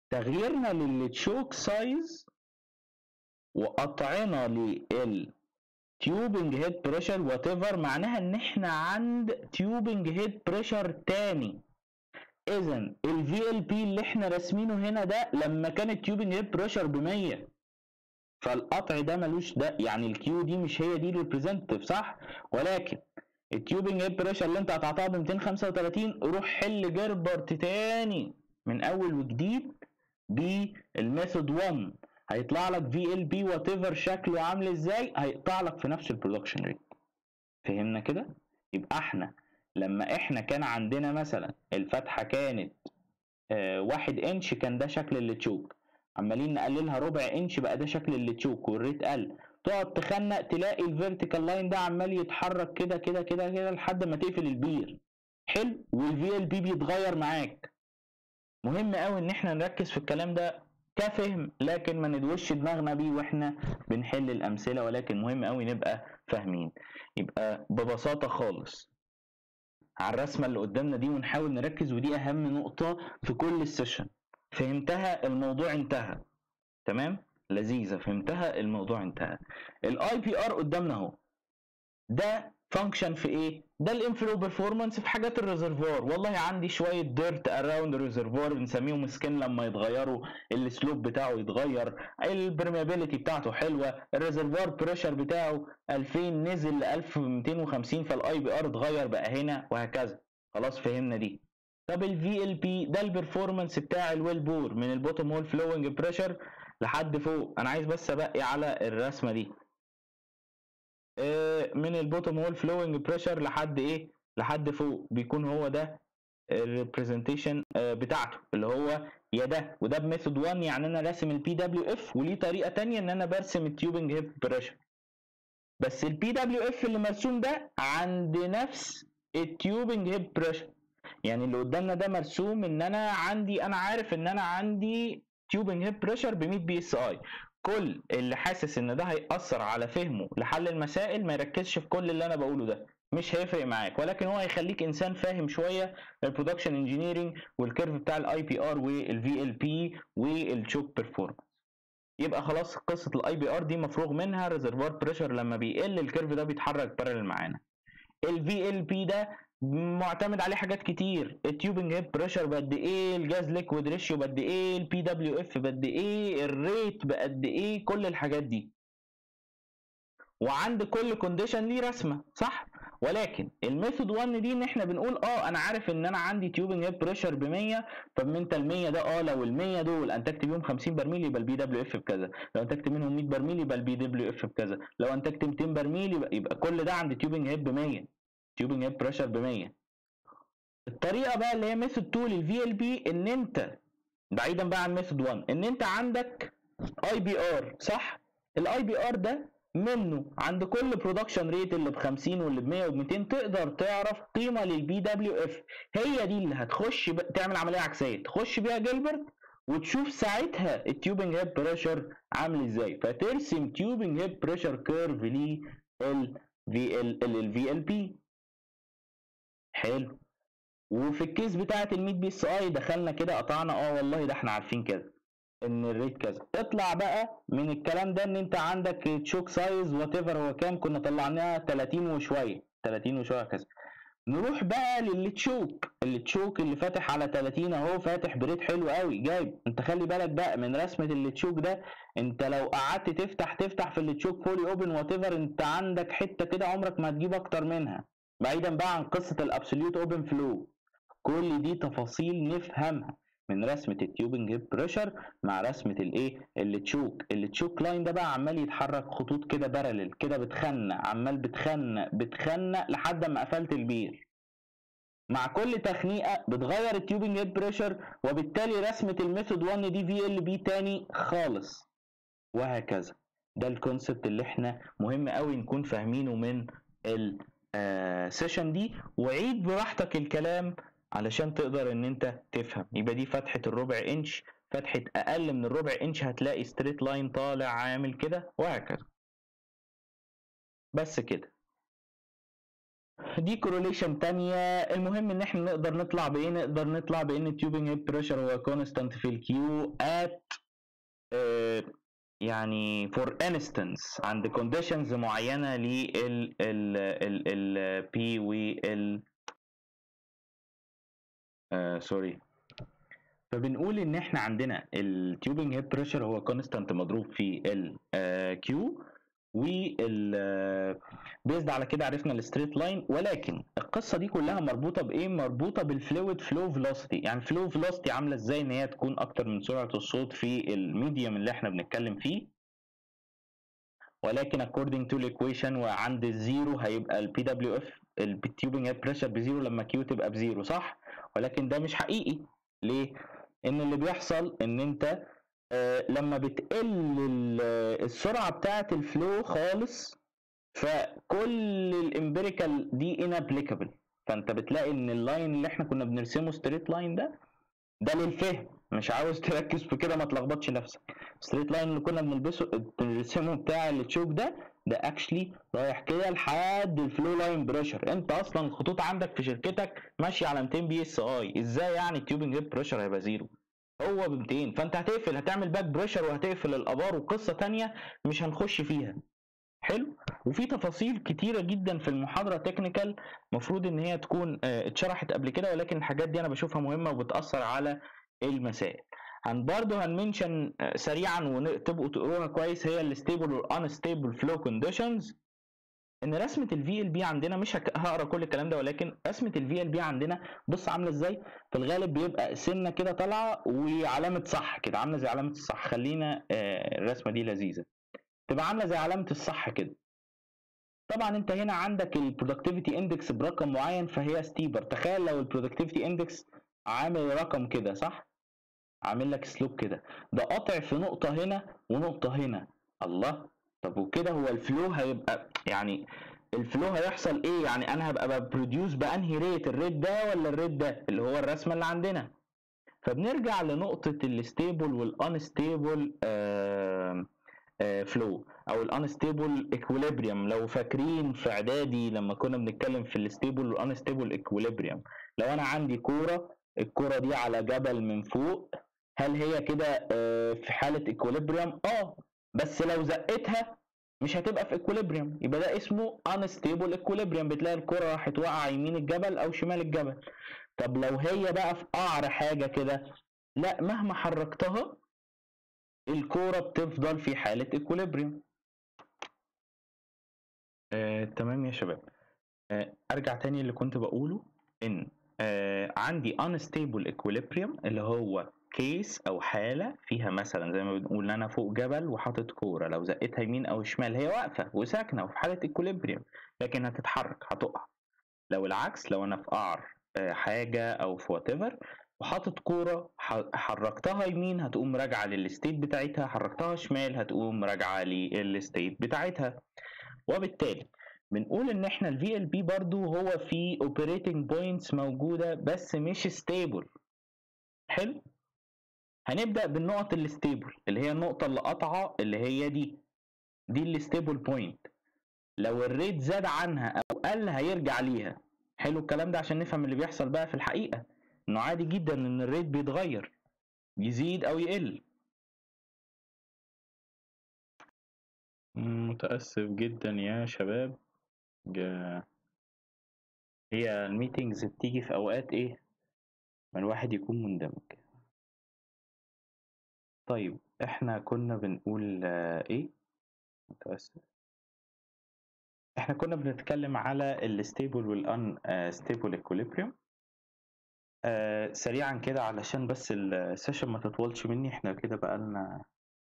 تغييرنا للتشوك سايز وقطعنا للتيوبنج هيد بريشر وات ايفر معناها ان احنا عند تيوبنج هيد بريشر تاني اذا الفي ال بي اللي احنا راسمينه هنا ده لما كان التيوبنج هيد بريشر ب 100 فالقطع ده ملوش ده يعني الكيو دي مش هي دي الريبريزنتيف صح ولكن التيوبنج هيد بريشر اللي انت قطعتها ب 235 روح حل جربرت تاني من اول وجديد بالميثود 1 هيطلع لك في ال بي وات ايفر شكله عامل ازاي هيقطع لك في نفس البرودكشن ريت فهمنا كده يبقى احنا لما احنا كان عندنا مثلا الفتحه كانت آه واحد انش كان ده شكل التشوك عمالين نقللها ربع انش بقى ده شكل التشوك والريت قل تقعد تخنق تلاقي الفيرتيكال لاين ده عمال يتحرك كده كده كده كده لحد ما تقفل البير حلو والفي ال بي بيتغير معاك مهم قوي ان احنا نركز في الكلام ده كفهم لكن ما ندوش دماغنا بيه واحنا بنحل الامثله ولكن مهم قوي نبقى فاهمين يبقى ببساطه خالص على الرسمه اللي قدامنا دي ونحاول نركز ودي اهم نقطه في كل السيشن فهمتها الموضوع انتهى تمام لذيذه فهمتها الموضوع انتهى الاي بي ار قدامنا اهو ده فانكشن في ايه ده الانفلو بيرفورمانس في حاجات الريزرفوار والله عندي شويه ديرت اراوند الريزرفوار بنسميهم سكين لما يتغيروا السلوب بتاعه يتغير البرميابيليتي بتاعته حلوه الريزرفوار بريشر بتاعه 2000 نزل ل 1250 فالاي بي ار اتغير بقى هنا وهكذا خلاص فهمنا دي طب الفي ال بي ده البرفورمانس بتاع الويل بور من البوتوم هول فلوينج بريشر لحد فوق انا عايز بس ابقي على الرسمه دي من البوتوم هول فلوينج بريشر لحد ايه لحد فوق بيكون هو ده الريبريزنتيشن بتاعته اللي هو يا ده وده بميثود 1 يعني انا راسم البي دبليو اف وليه طريقه تانية ان انا برسم التيوبنج هيب بريشر بس البي دبليو اف اللي مرسوم ده عند نفس التيوبنج هيب بريشر يعني اللي قدامنا ده مرسوم ان انا عندي انا عارف ان انا عندي تيوبنج هيب بريشر ب 100 بي اس اي كل اللي حاسس ان ده هيأثر على فهمه لحل المسائل ما يركزش في كل اللي انا بقوله ده مش هيفرق معاك ولكن هو هيخليك انسان فاهم شويه البرودكشن انجينيرنج والكيرف بتاع الاي بي ار والفي ال بي والشوك بيرفورمانس يبقى خلاص قصه الاي بي ار دي مفروغ منها ريزرفوار بريشر لما بيقل الكيرف ده بيتحرك بارل معانا الفي ال بي ده معتمد عليه حاجات كتير التيوبنج هيب بريشر بقد ايه الجاز ليكويد ريشيو بقد ايه البي دبليو اف بقد ايه الريت بقد ايه كل الحاجات دي وعند كل كونديشن ليه رسمه صح ولكن الميثود 1 دي ان احنا بنقول اه انا عارف ان انا عندي تيوبنج هيب بريشر ب 100 طب من انت ال 100 ده اه لو ال 100 دول انتجت بيهم 50 برميل يبقى البي دبليو اف بكذا لو انتجت منهم 100 برميل يبقى البي دبليو اف بكذا لو انتجت 200 برميل يبقى, يبقى كل ده عند تيوبنج هيب ب 100 تيوبنج هيب بريشر ب 100 الطريقه بقى اللي هي ميثود 2 للفي ال بي ان انت بعيدا بقى عن ميثود 1 ان انت عندك اي بي ار صح الاي بي ار ده منه عند كل برودكشن ريت اللي ب 50 واللي ب 100 وب 200 تقدر تعرف قيمه للبي دبليو اف هي دي اللي هتخش تعمل عمليه عكسيه تخش بيها جيلبرت وتشوف ساعتها التيوبنج هيب بريشر عامل ازاي فترسم تيوبنج هيب بريشر كيرف لل في ال الفي ال بي حلو وفي الكيس بتاعه ال 100 بي اس اي دخلنا كده قطعنا اه والله ده احنا عارفين كده ان الريت كذا اطلع بقى من الكلام ده ان انت عندك تشوك سايز وات ايفر هو كام كنا طلعناها 30 وشويه 30 وشويه كذا نروح بقى للتشوك التشوك اللي فاتح على 30 اهو فاتح بريت حلو قوي جايب انت خلي بالك بقى من رسمه التشوك ده انت لو قعدت تفتح تفتح في التشوك فولي اوبن وات ايفر انت عندك حته كده عمرك ما هتجيب اكتر منها بعيدا بقى عن قصه الابسوليوت اوبن فلو كل دي تفاصيل نفهمها من رسمه التيوبنج هيب بريشر مع رسمه الايه التشوك التشوك لاين ده بقى عمال يتحرك خطوط كده بارلل كده بتخنق عمال بتخنق بتخنق لحد ما قفلت البير مع كل تخنيقه بتغير التيوبنج هيد بريشر وبالتالي رسمه الميثود 1 دي في ال بي تاني خالص وهكذا ده الكونسبت اللي احنا مهم قوي نكون فاهمينه من السيشن دي وعيد براحتك الكلام علشان تقدر ان انت تفهم يبقى دي فتحه الربع انش فتحه اقل من الربع انش هتلاقي ستريت لاين طالع عامل كده وهكذا بس كده دي كورليشن تانية المهم ان احنا نقدر نطلع بايه نقدر نطلع بان التيوبنج هيد بريشر هو كونستانت في الكيو ات يعني فور انستنس عند كونديشنز معينه لل ال ال ال بي وال سوري فبنقول ان احنا عندنا التيوبنج هيد بريشر هو كونستانت مضروب في الكيو وال بيزد على كده عرفنا الستريت لاين ولكن القصه دي كلها مربوطه بايه مربوطه بالفلويد فلو فيلوسيتي يعني الفلو فيلوسيتي عامله ازاي ان هي تكون اكتر من سرعه الصوت في الميديوم اللي احنا بنتكلم فيه ولكن according to equation وعند الزيرو هيبقى البي دبليو اف التيوبنج هيد بريشر بزيرو لما كيو تبقى بزيرو صح ولكن ده مش حقيقي ليه ان اللي بيحصل ان انت آه لما بتقل السرعه بتاعه الفلو خالص فكل الامبيريكال دي انابليكابل فانت بتلاقي ان اللاين اللي احنا كنا بنرسمه ستريت لاين ده ده للفهم مش عاوز تركز في كده ما تلخبطش نفسك ستريت لاين اللي كنا بنلبسه بنرسمه بتاع التشوك ده ده اكشلي رايح كده لحد الفلو لاين بريشر انت اصلا الخطوط عندك في شركتك ماشيه على 200 بي اس اي ازاي يعني التيوبنج هيد بريشر هيبقى زيرو هو ب 200 فانت هتقفل هتعمل باك بريشر وهتقفل الابار وقصه تانية مش هنخش فيها حلو وفي تفاصيل كتيرة جدا في المحاضرة تكنيكال المفروض ان هي تكون اتشرحت قبل كده ولكن الحاجات دي انا بشوفها مهمة وبتأثر على المسائل هن برضه هنمنشن سريعا وتبقوا تقروها كويس هي الستيبل والانستيبل فلو كونديشنز ان رسمه الفي ال بي عندنا مش هقرا كل الكلام ده ولكن رسمه الفي ال بي عندنا بص عامله ازاي في الغالب بيبقى سنه كده طالعه وعلامه صح كده عامله زي علامه الصح خلينا الرسمه دي لذيذه تبقى عامله زي علامه الصح كده طبعا انت هنا عندك البرودكتيفيتي اندكس برقم معين فهي ستيبر تخيل لو البرودكتيفيتي اندكس عامل رقم كده صح عامل لك سلوب كده ده قاطع في نقطه هنا ونقطه هنا الله طب وكده هو الفلو هيبقى يعني الفلو هيحصل ايه يعني انا هبقى ببروديوس بانهي ريت الريت ده ولا الريت ده اللي هو الرسمه اللي عندنا فبنرجع لنقطه الستيبل والانستيبل فلو او الانستيبل اكويليبريم لو فاكرين في اعدادي لما كنا بنتكلم في الستيبل والانستيبل اكويليبريم لو انا عندي كوره الكوره دي على جبل من فوق هل هي كده في حاله اكويليبريم اه بس لو زقتها مش هتبقى في اكويليبريم يبقى ده اسمه انستيبل اكويليبريم بتلاقي الكره راحت واقعه يمين الجبل او شمال الجبل طب لو هي بقى في قعر حاجه كده لا مهما حركتها الكوره بتفضل في حاله اكويليبريم آه، تمام يا شباب آه، ارجع تاني اللي كنت بقوله ان آه، عندي unstable equilibrium اللي هو كيس او حاله فيها مثلا زي ما بنقول انا فوق جبل وحاطط كوره لو زقتها يمين او شمال هي واقفه وساكنه وفي حاله equilibrium لكن هتتحرك هتقع لو العكس لو انا في قعر حاجه او في وات ايفر وحاطط كوره حركتها يمين هتقوم راجعه للستيت بتاعتها حركتها شمال هتقوم راجعه للستيت بتاعتها وبالتالي بنقول ان احنا الفي ال بي برضو هو في اوبريتنج بوينتس موجوده بس مش ستيبل حلو هنبدا بالنقط الستيبل اللي هي النقطه اللي قطعه اللي هي دي دي الستيبل بوينت لو الريت زاد عنها او قل هيرجع ليها حلو الكلام ده عشان نفهم اللي بيحصل بقى في الحقيقه انه عادي جدا ان الريت بيتغير يزيد او يقل متأسف جدا يا شباب جا... هي الميتينجز بتيجي في اوقات ايه ما الواحد يكون مندمج طيب احنا كنا بنقول ايه متأسف احنا كنا بنتكلم على الستيبل والان ستيبل equilibrium آه سريعا كده علشان بس السيشن ما تطولش مني احنا كده بقالنا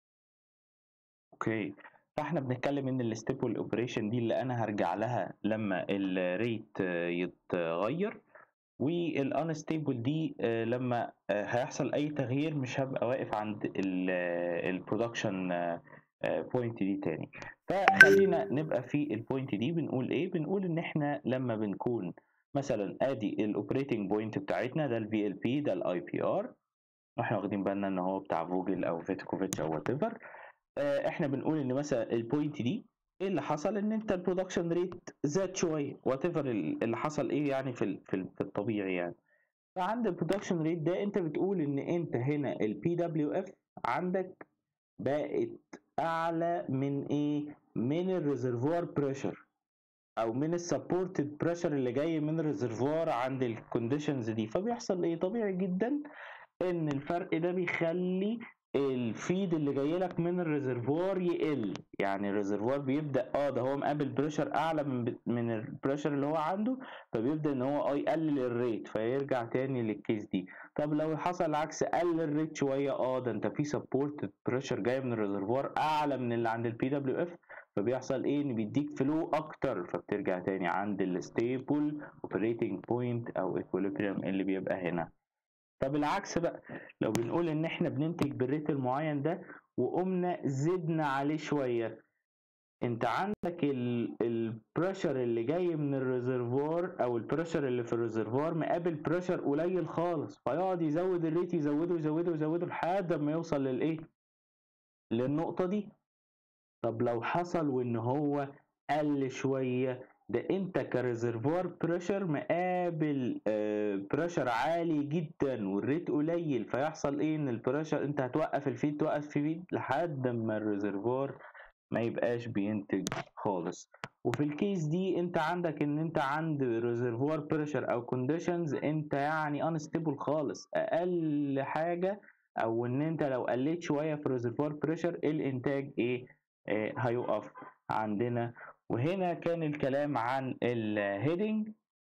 اوكي فاحنا بنتكلم ان الستيبل اوبريشن دي اللي انا هرجع لها لما الريت يتغير والانستيبل دي لما هيحصل اي تغيير مش هبقى واقف عند البرودكشن بوينت دي تاني فخلينا نبقى في البوينت دي بنقول ايه بنقول ان احنا لما بنكون مثلا ادي الاوبريتنج بوينت بتاعتنا ده الفي ال بي ده الاي بي ار احنا واخدين بالنا ان هو بتاع فوجل او فيتكوفيتش او وات ايفر احنا بنقول ان مثلا البوينت دي ايه اللي حصل ان انت البرودكشن ريت زاد شويه وات ايفر اللي حصل ايه يعني في في الطبيعي يعني فعند البرودكشن ريت ده انت بتقول ان انت هنا البي دبليو اف عندك بقت اعلى من ايه من الريزرفوار بريشر او من السبورتد بريشر اللي جاي من الريزرفوار عند الكونديشنز دي فبيحصل ايه طبيعي جدا ان الفرق ده بيخلي الفيد اللي جاي لك من الريزرفوار يقل يعني الريزرفوار بيبدا اه ده هو مقابل بريشر اعلى من من البريشر اللي هو عنده فبيبدا ان هو اه يقلل الريت فيرجع تاني للكيس دي طب لو حصل العكس قل الريت شويه اه ده انت في سبورت بريشر جاي من الريزرفوار اعلى من اللي عند البي دبليو اف فبيحصل ايه ان بيديك فلو اكتر فبترجع تاني عند الستيبل اوبريتنج بوينت او ايكوليبريم اللي بيبقى هنا طب العكس بقى لو بنقول ان احنا بننتج بالريت المعين ده وقمنا زدنا عليه شويه انت عندك البريشر اللي جاي من الريزرفوار او البريشر اللي في الريزرفوار مقابل بريشر قليل خالص فيقعد يزود الريت يزوده يزوده يزوده لحد ما يوصل للايه للنقطه دي طب لو حصل وان هو قل شويه ده انت كريزرفوار بريشر مقابل بريشر عالي جدا والريت قليل فيحصل ايه ان البريشر انت هتوقف الفيد توقف فيد لحد ما الريزرفوار ما يبقاش بينتج خالص وفي الكيس دي انت عندك ان انت عند ريزرفوار بريشر او كونديشنز انت يعني انستيبل خالص اقل حاجه او ان انت لو قلت شويه في ريزرفوار بريشر الانتاج ايه آه هيقف عندنا وهنا كان الكلام عن الهيدنج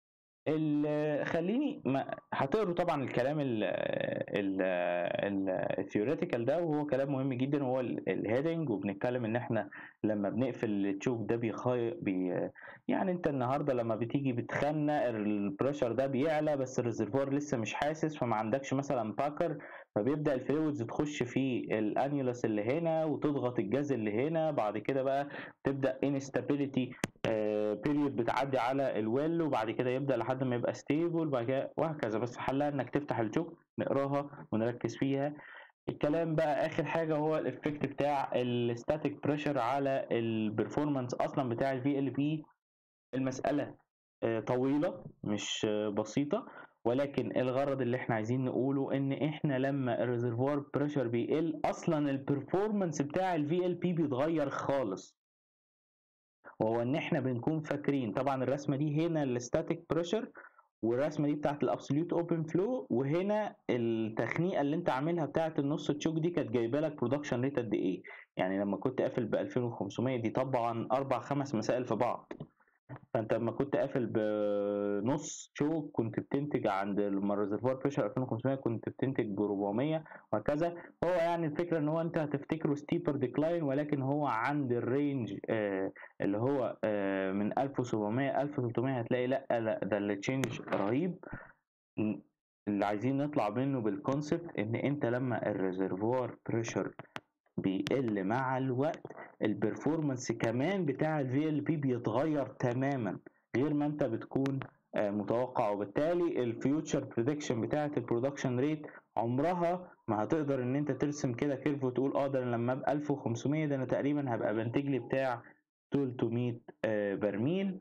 خليني هتقروا طبعا الكلام الثيوريتيكال ده وهو كلام مهم جدا وهو الهيدنج وبنتكلم ان احنا لما بنقفل التشوك ده بيخي بي يعني انت النهارده لما بتيجي بتخنق البريشر ده بيعلى بس الريزرفوار لسه مش حاسس فما عندكش مثلا باكر فبيبدا الفلويدز تخش في الانيولس اللي هنا وتضغط الجاز اللي هنا بعد كده بقى تبدا انستابيليتي بيريود بتعدي على الويل وبعد كده يبدا لحد ما يبقى ستيبل بعد كده وهكذا بس حلها انك تفتح الجوك نقراها ونركز فيها الكلام بقى اخر حاجه هو الافكت بتاع الستاتيك بريشر على البرفورمانس اصلا بتاع الفي ال بي المساله طويله مش بسيطه ولكن الغرض اللي احنا عايزين نقوله ان احنا لما الريزرفوار بريشر بيقل اصلا البرفورمانس بتاع الفي ال بي بيتغير خالص وهو ان احنا بنكون فاكرين طبعا الرسمه دي هنا الستاتيك بريشر والرسمه دي بتاعت الابسوليوت اوبن فلو وهنا التخنيقه اللي انت عاملها بتاعت النص تشوك دي كانت جايبه لك برودكشن ريت قد ايه يعني لما كنت قافل ب 2500 دي طبعا اربع خمس مسائل في بعض فانت لما كنت قافل بنص شوك كنت بتنتج عند الريزرفوار بريشر 2500 كنت بتنتج ب 400 وهكذا هو يعني الفكره ان هو انت هتفتكره ستيبر ديكلاين ولكن هو عند الرينج آه اللي هو آه من 1700 1300 هتلاقي لا لا ده التشينج رهيب اللي عايزين نطلع منه بالكونسبت ان انت لما الريزرفوار بريشر بيقل مع الوقت البرفورمانس كمان بتاع الفي ال بي بيتغير تماما غير ما انت بتكون متوقع وبالتالي الفيوتشر بريدكشن بتاعه البرودكشن ريت عمرها ما هتقدر ان انت ترسم كده كيرف وتقول اه ده لما ابقى 1500 ده انا تقريبا هبقى بنتج لي بتاع 300 برميل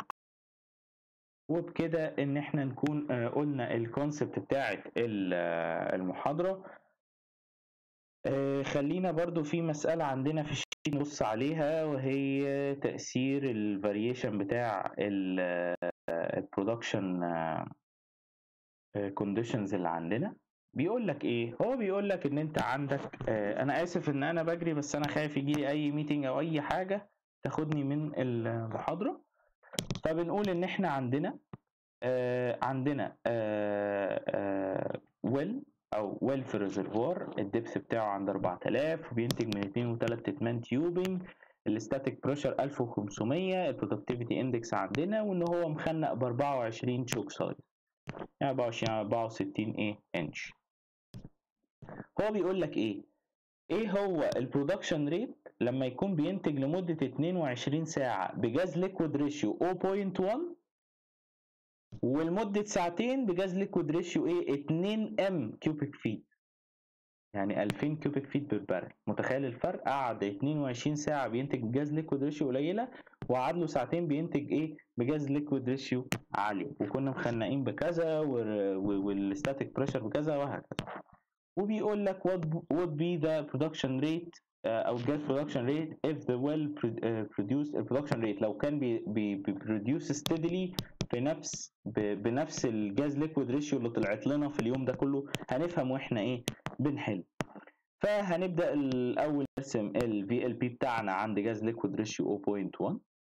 وبكده ان احنا نكون قلنا الكونسبت بتاعه المحاضره خلينا برضو في مسألة عندنا في الشيت نبص عليها وهي تأثير الفاريشن بتاع البرودكشن كونديشنز اللي عندنا بيقول لك ايه هو بيقول لك ان انت عندك انا اسف ان انا بجري بس انا خايف يجي لي اي ميتنج او اي حاجه تاخدني من المحاضره فبنقول ان احنا عندنا عندنا ويل او ويل في ريزرفوار الدبس بتاعه عند 4000 وبينتج من 2 و3 تتمان تيوبنج الستاتيك بريشر 1500 البرودكتيفيتي اندكس عندنا وان هو مخنق ب 24 شوك سايز يعني 24 64 ايه انش هو بيقول لك ايه ايه هو البرودكشن ريت لما يكون بينتج لمدة 22 ساعة بجاز ليكويد ريشيو 0.1 ولمدة ساعتين بجاز ليكويد ريشيو ايه 2 ام كيوبيك فيت يعني 2000 كيوبيك فيت بير بارل متخيل الفرق قعد 22 ساعه بينتج بجاز ليكويد ريشيو قليله وقعد له ساعتين بينتج ايه بجاز ليكويد ريشيو عالي وكنا مخنقين بكذا والستاتيك بريشر بكذا وهكذا وبيقول لك what would be the production rate او gas production rate if the well produced production rate لو كان بي بي produce steadily في نفس بنفس الجاز ليكويد ريشيو اللي طلعت لنا في اليوم ده كله هنفهم واحنا ايه بنحل فهنبدا الاول نرسم ال VLP بتاعنا عند جاز ليكويد ريشيو 0.1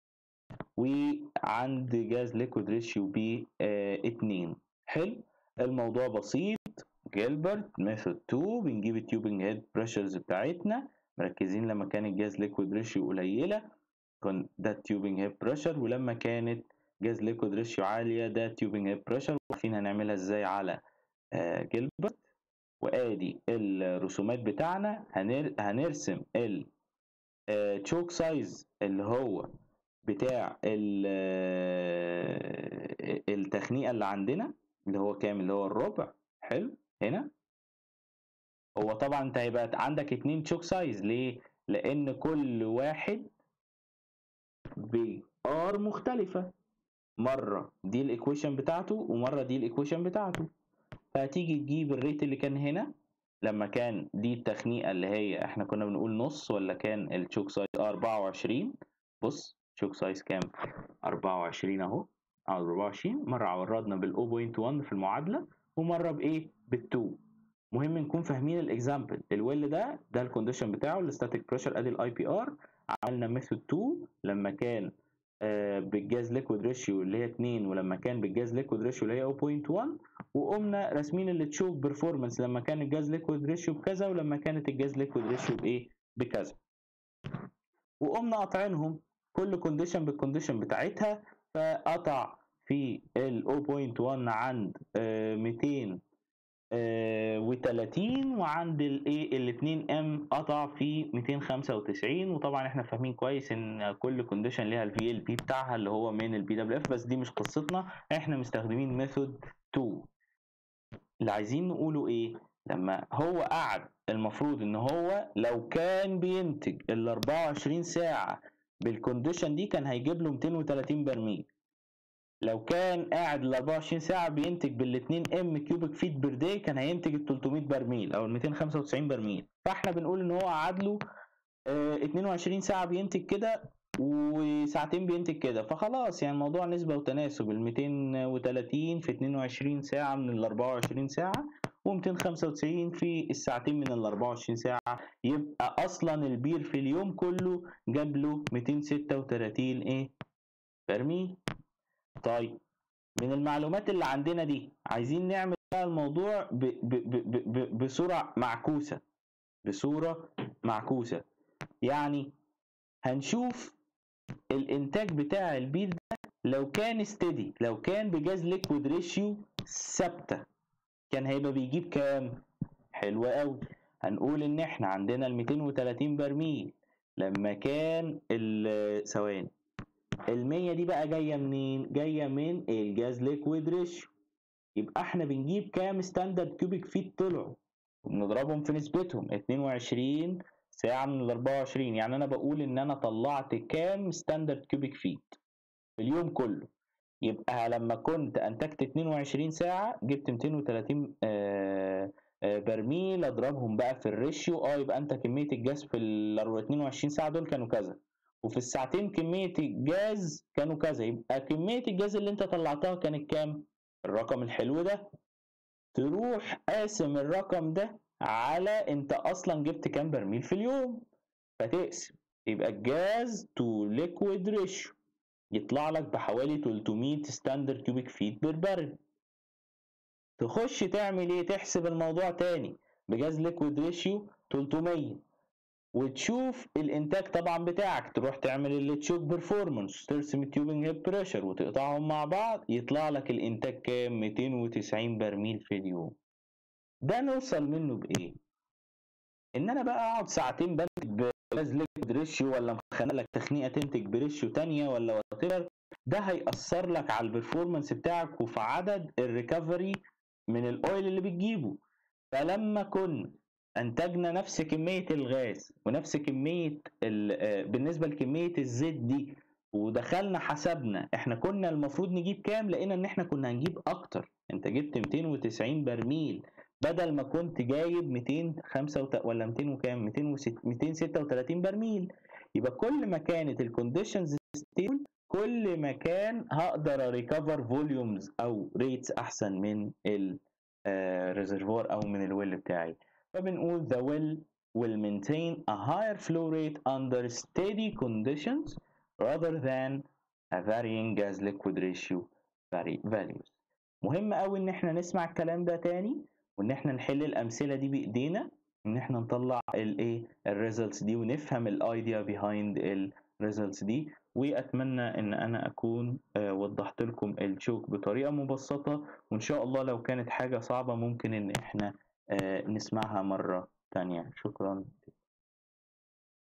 وعند جاز ليكويد ريشيو ب 2 حلو الموضوع بسيط جيلبرت ميثود 2 بنجيب التيوبنج هيد بريشرز بتاعتنا مركزين لما كان الجاز ليكويد ريشيو قليله كان ده التيوبنج هيد بريشر ولما كانت جاز ليكويد ريشيو عاليه ده التيوبنج هيد بريشر وعارفين هنعملها ازاي على جيلبرت وادي الرسومات بتاعنا هنر... هنرسم ال تشوك سايز اللي هو بتاع التخنيقه اللي عندنا اللي هو كام اللي هو الربع حلو هنا هو طبعا انت هيبقى عندك اتنين تشوك سايز ليه لان كل واحد ب ار مختلفه مره دي الايكويشن بتاعته ومره دي الايكويشن بتاعته فهتيجي تجيب الريت اللي كان هنا لما كان دي التخنيقه اللي هي احنا كنا بنقول نص ولا كان التشوك سايز 24 بص تشوك سايز كام 24 اهو 24 مره عوضنا بال 0.1 في المعادله ومره بايه بال2 مهم نكون فاهمين الاكزامبل الويل ده ده الكونديشن بتاعه الستاتيك بريشر ادي الاي بي ار عملنا ميثود 2 لما كان آه بالجاز ليكويد ريشيو اللي هي 2 ولما كان بالجاز ليكويد ريشيو اللي هي 0.1 وقمنا راسمين اللي تشوف بيرفورمانس لما كان الجاز ليكويد ريشيو بكذا ولما كانت الجاز ليكويد ريشيو بايه بكذا وقمنا قاطعينهم كل كونديشن بالكونديشن بتاعتها فقطع في ال 0.1 عند آه 200 و30 وعند الايه ال 2 ام قطع في 295 وطبعا احنا فاهمين كويس ان كل كونديشن ليها الفي ال بي بتاعها اللي هو من البي دبليو اف بس دي مش قصتنا احنا مستخدمين ميثود 2 اللي عايزين نقوله ايه لما هو قعد المفروض ان هو لو كان بينتج ال 24 ساعه بالكونديشن دي كان هيجيب له 230 برميل لو كان قاعد ال 24 ساعة بينتج بال 2 ام كيوبيك فيت بير داي كان هينتج ال 300 برميل او ال 295 برميل فاحنا بنقول ان هو قعد له اه 22 ساعة بينتج كده وساعتين بينتج كده فخلاص يعني الموضوع نسبة وتناسب ال 230 في 22 ساعة من ال 24 ساعة و295 في الساعتين من ال 24 ساعة يبقى أصلا البير في اليوم كله جاب له 236 إيه؟ برميل طيب من المعلومات اللي عندنا دي عايزين نعمل بقى الموضوع ب ب ب ب بصورة معكوسة بصورة معكوسة يعني هنشوف الانتاج بتاع البير ده لو كان استدي لو كان بجاز ليكويد ريشيو ثابتة كان هيبقى بيجيب كام حلو قوي هنقول ان احنا عندنا ال 230 برميل لما كان ثواني المية دي بقى جاية منين؟ جاية من الجاز ليكويد ريشيو يبقى احنا بنجيب كام ستاندرد كيوبيك فيت طلعوا وبنضربهم في نسبتهم 22 ساعة من ال 24 يعني أنا بقول إن أنا طلعت كام ستاندرد كيوبيك فيت في اليوم كله يبقى لما كنت أنتجت 22 ساعة جبت 230 آه آه برميل أضربهم بقى في الريشيو أه يبقى أنت كمية الجاز في ال 22 ساعة دول كانوا كذا وفي الساعتين كمية الجاز كانوا كذا يبقى كمية الجاز اللي انت طلعتها كانت كام؟ الرقم الحلو ده تروح قاسم الرقم ده على انت اصلا جبت كام برميل في اليوم فتقسم يبقى الجاز تو ليكويد ريشيو يطلع لك بحوالي 300 ستاندرد كيوبيك فيت بير بارل تخش تعمل ايه تحسب الموضوع تاني بجاز ليكويد ريشيو 300 وتشوف الانتاج طبعا بتاعك تروح تعمل اللي تشوك بيرفورمانس ترسم التيوبنج هيد بريشر وتقطعهم مع بعض يطلع لك الانتاج كام 290 برميل في اليوم ده نوصل منه بايه ان انا بقى اقعد ساعتين بنتج بجاز ليكويد ريشيو ولا مخنق لك تخنيقه تنتج بريشيو تانية ولا وات ده هيأثر لك على البرفورمانس بتاعك وفي عدد الريكفري من الاويل اللي بتجيبه فلما كنا انتجنا نفس كميه الغاز ونفس كميه بالنسبه لكميه الزيت دي ودخلنا حسبنا احنا كنا المفروض نجيب كام لقينا ان احنا كنا هنجيب اكتر انت جبت 290 برميل بدل ما كنت جايب 205 ولا 200 وكام 236 برميل يبقى كل ما كانت الكونديشنز ستيبل كل ما كان هقدر اريكفر فوليومز او ريتس احسن من الريزرفوار او من الويل بتاعي فبنقول the well will maintain a higher flow rate under steady conditions rather than a varying gas liquid ratio values مهم قوي ان احنا نسمع الكلام ده تاني وان احنا نحل الامثله دي بايدينا ان احنا نطلع الايه الريزلتس دي ونفهم الايديا بيهايند الريزلتس دي واتمنى ان انا اكون وضحت لكم الشوك بطريقه مبسطه وان شاء الله لو كانت حاجه صعبه ممكن ان احنا نسمعها مره تانية شكرا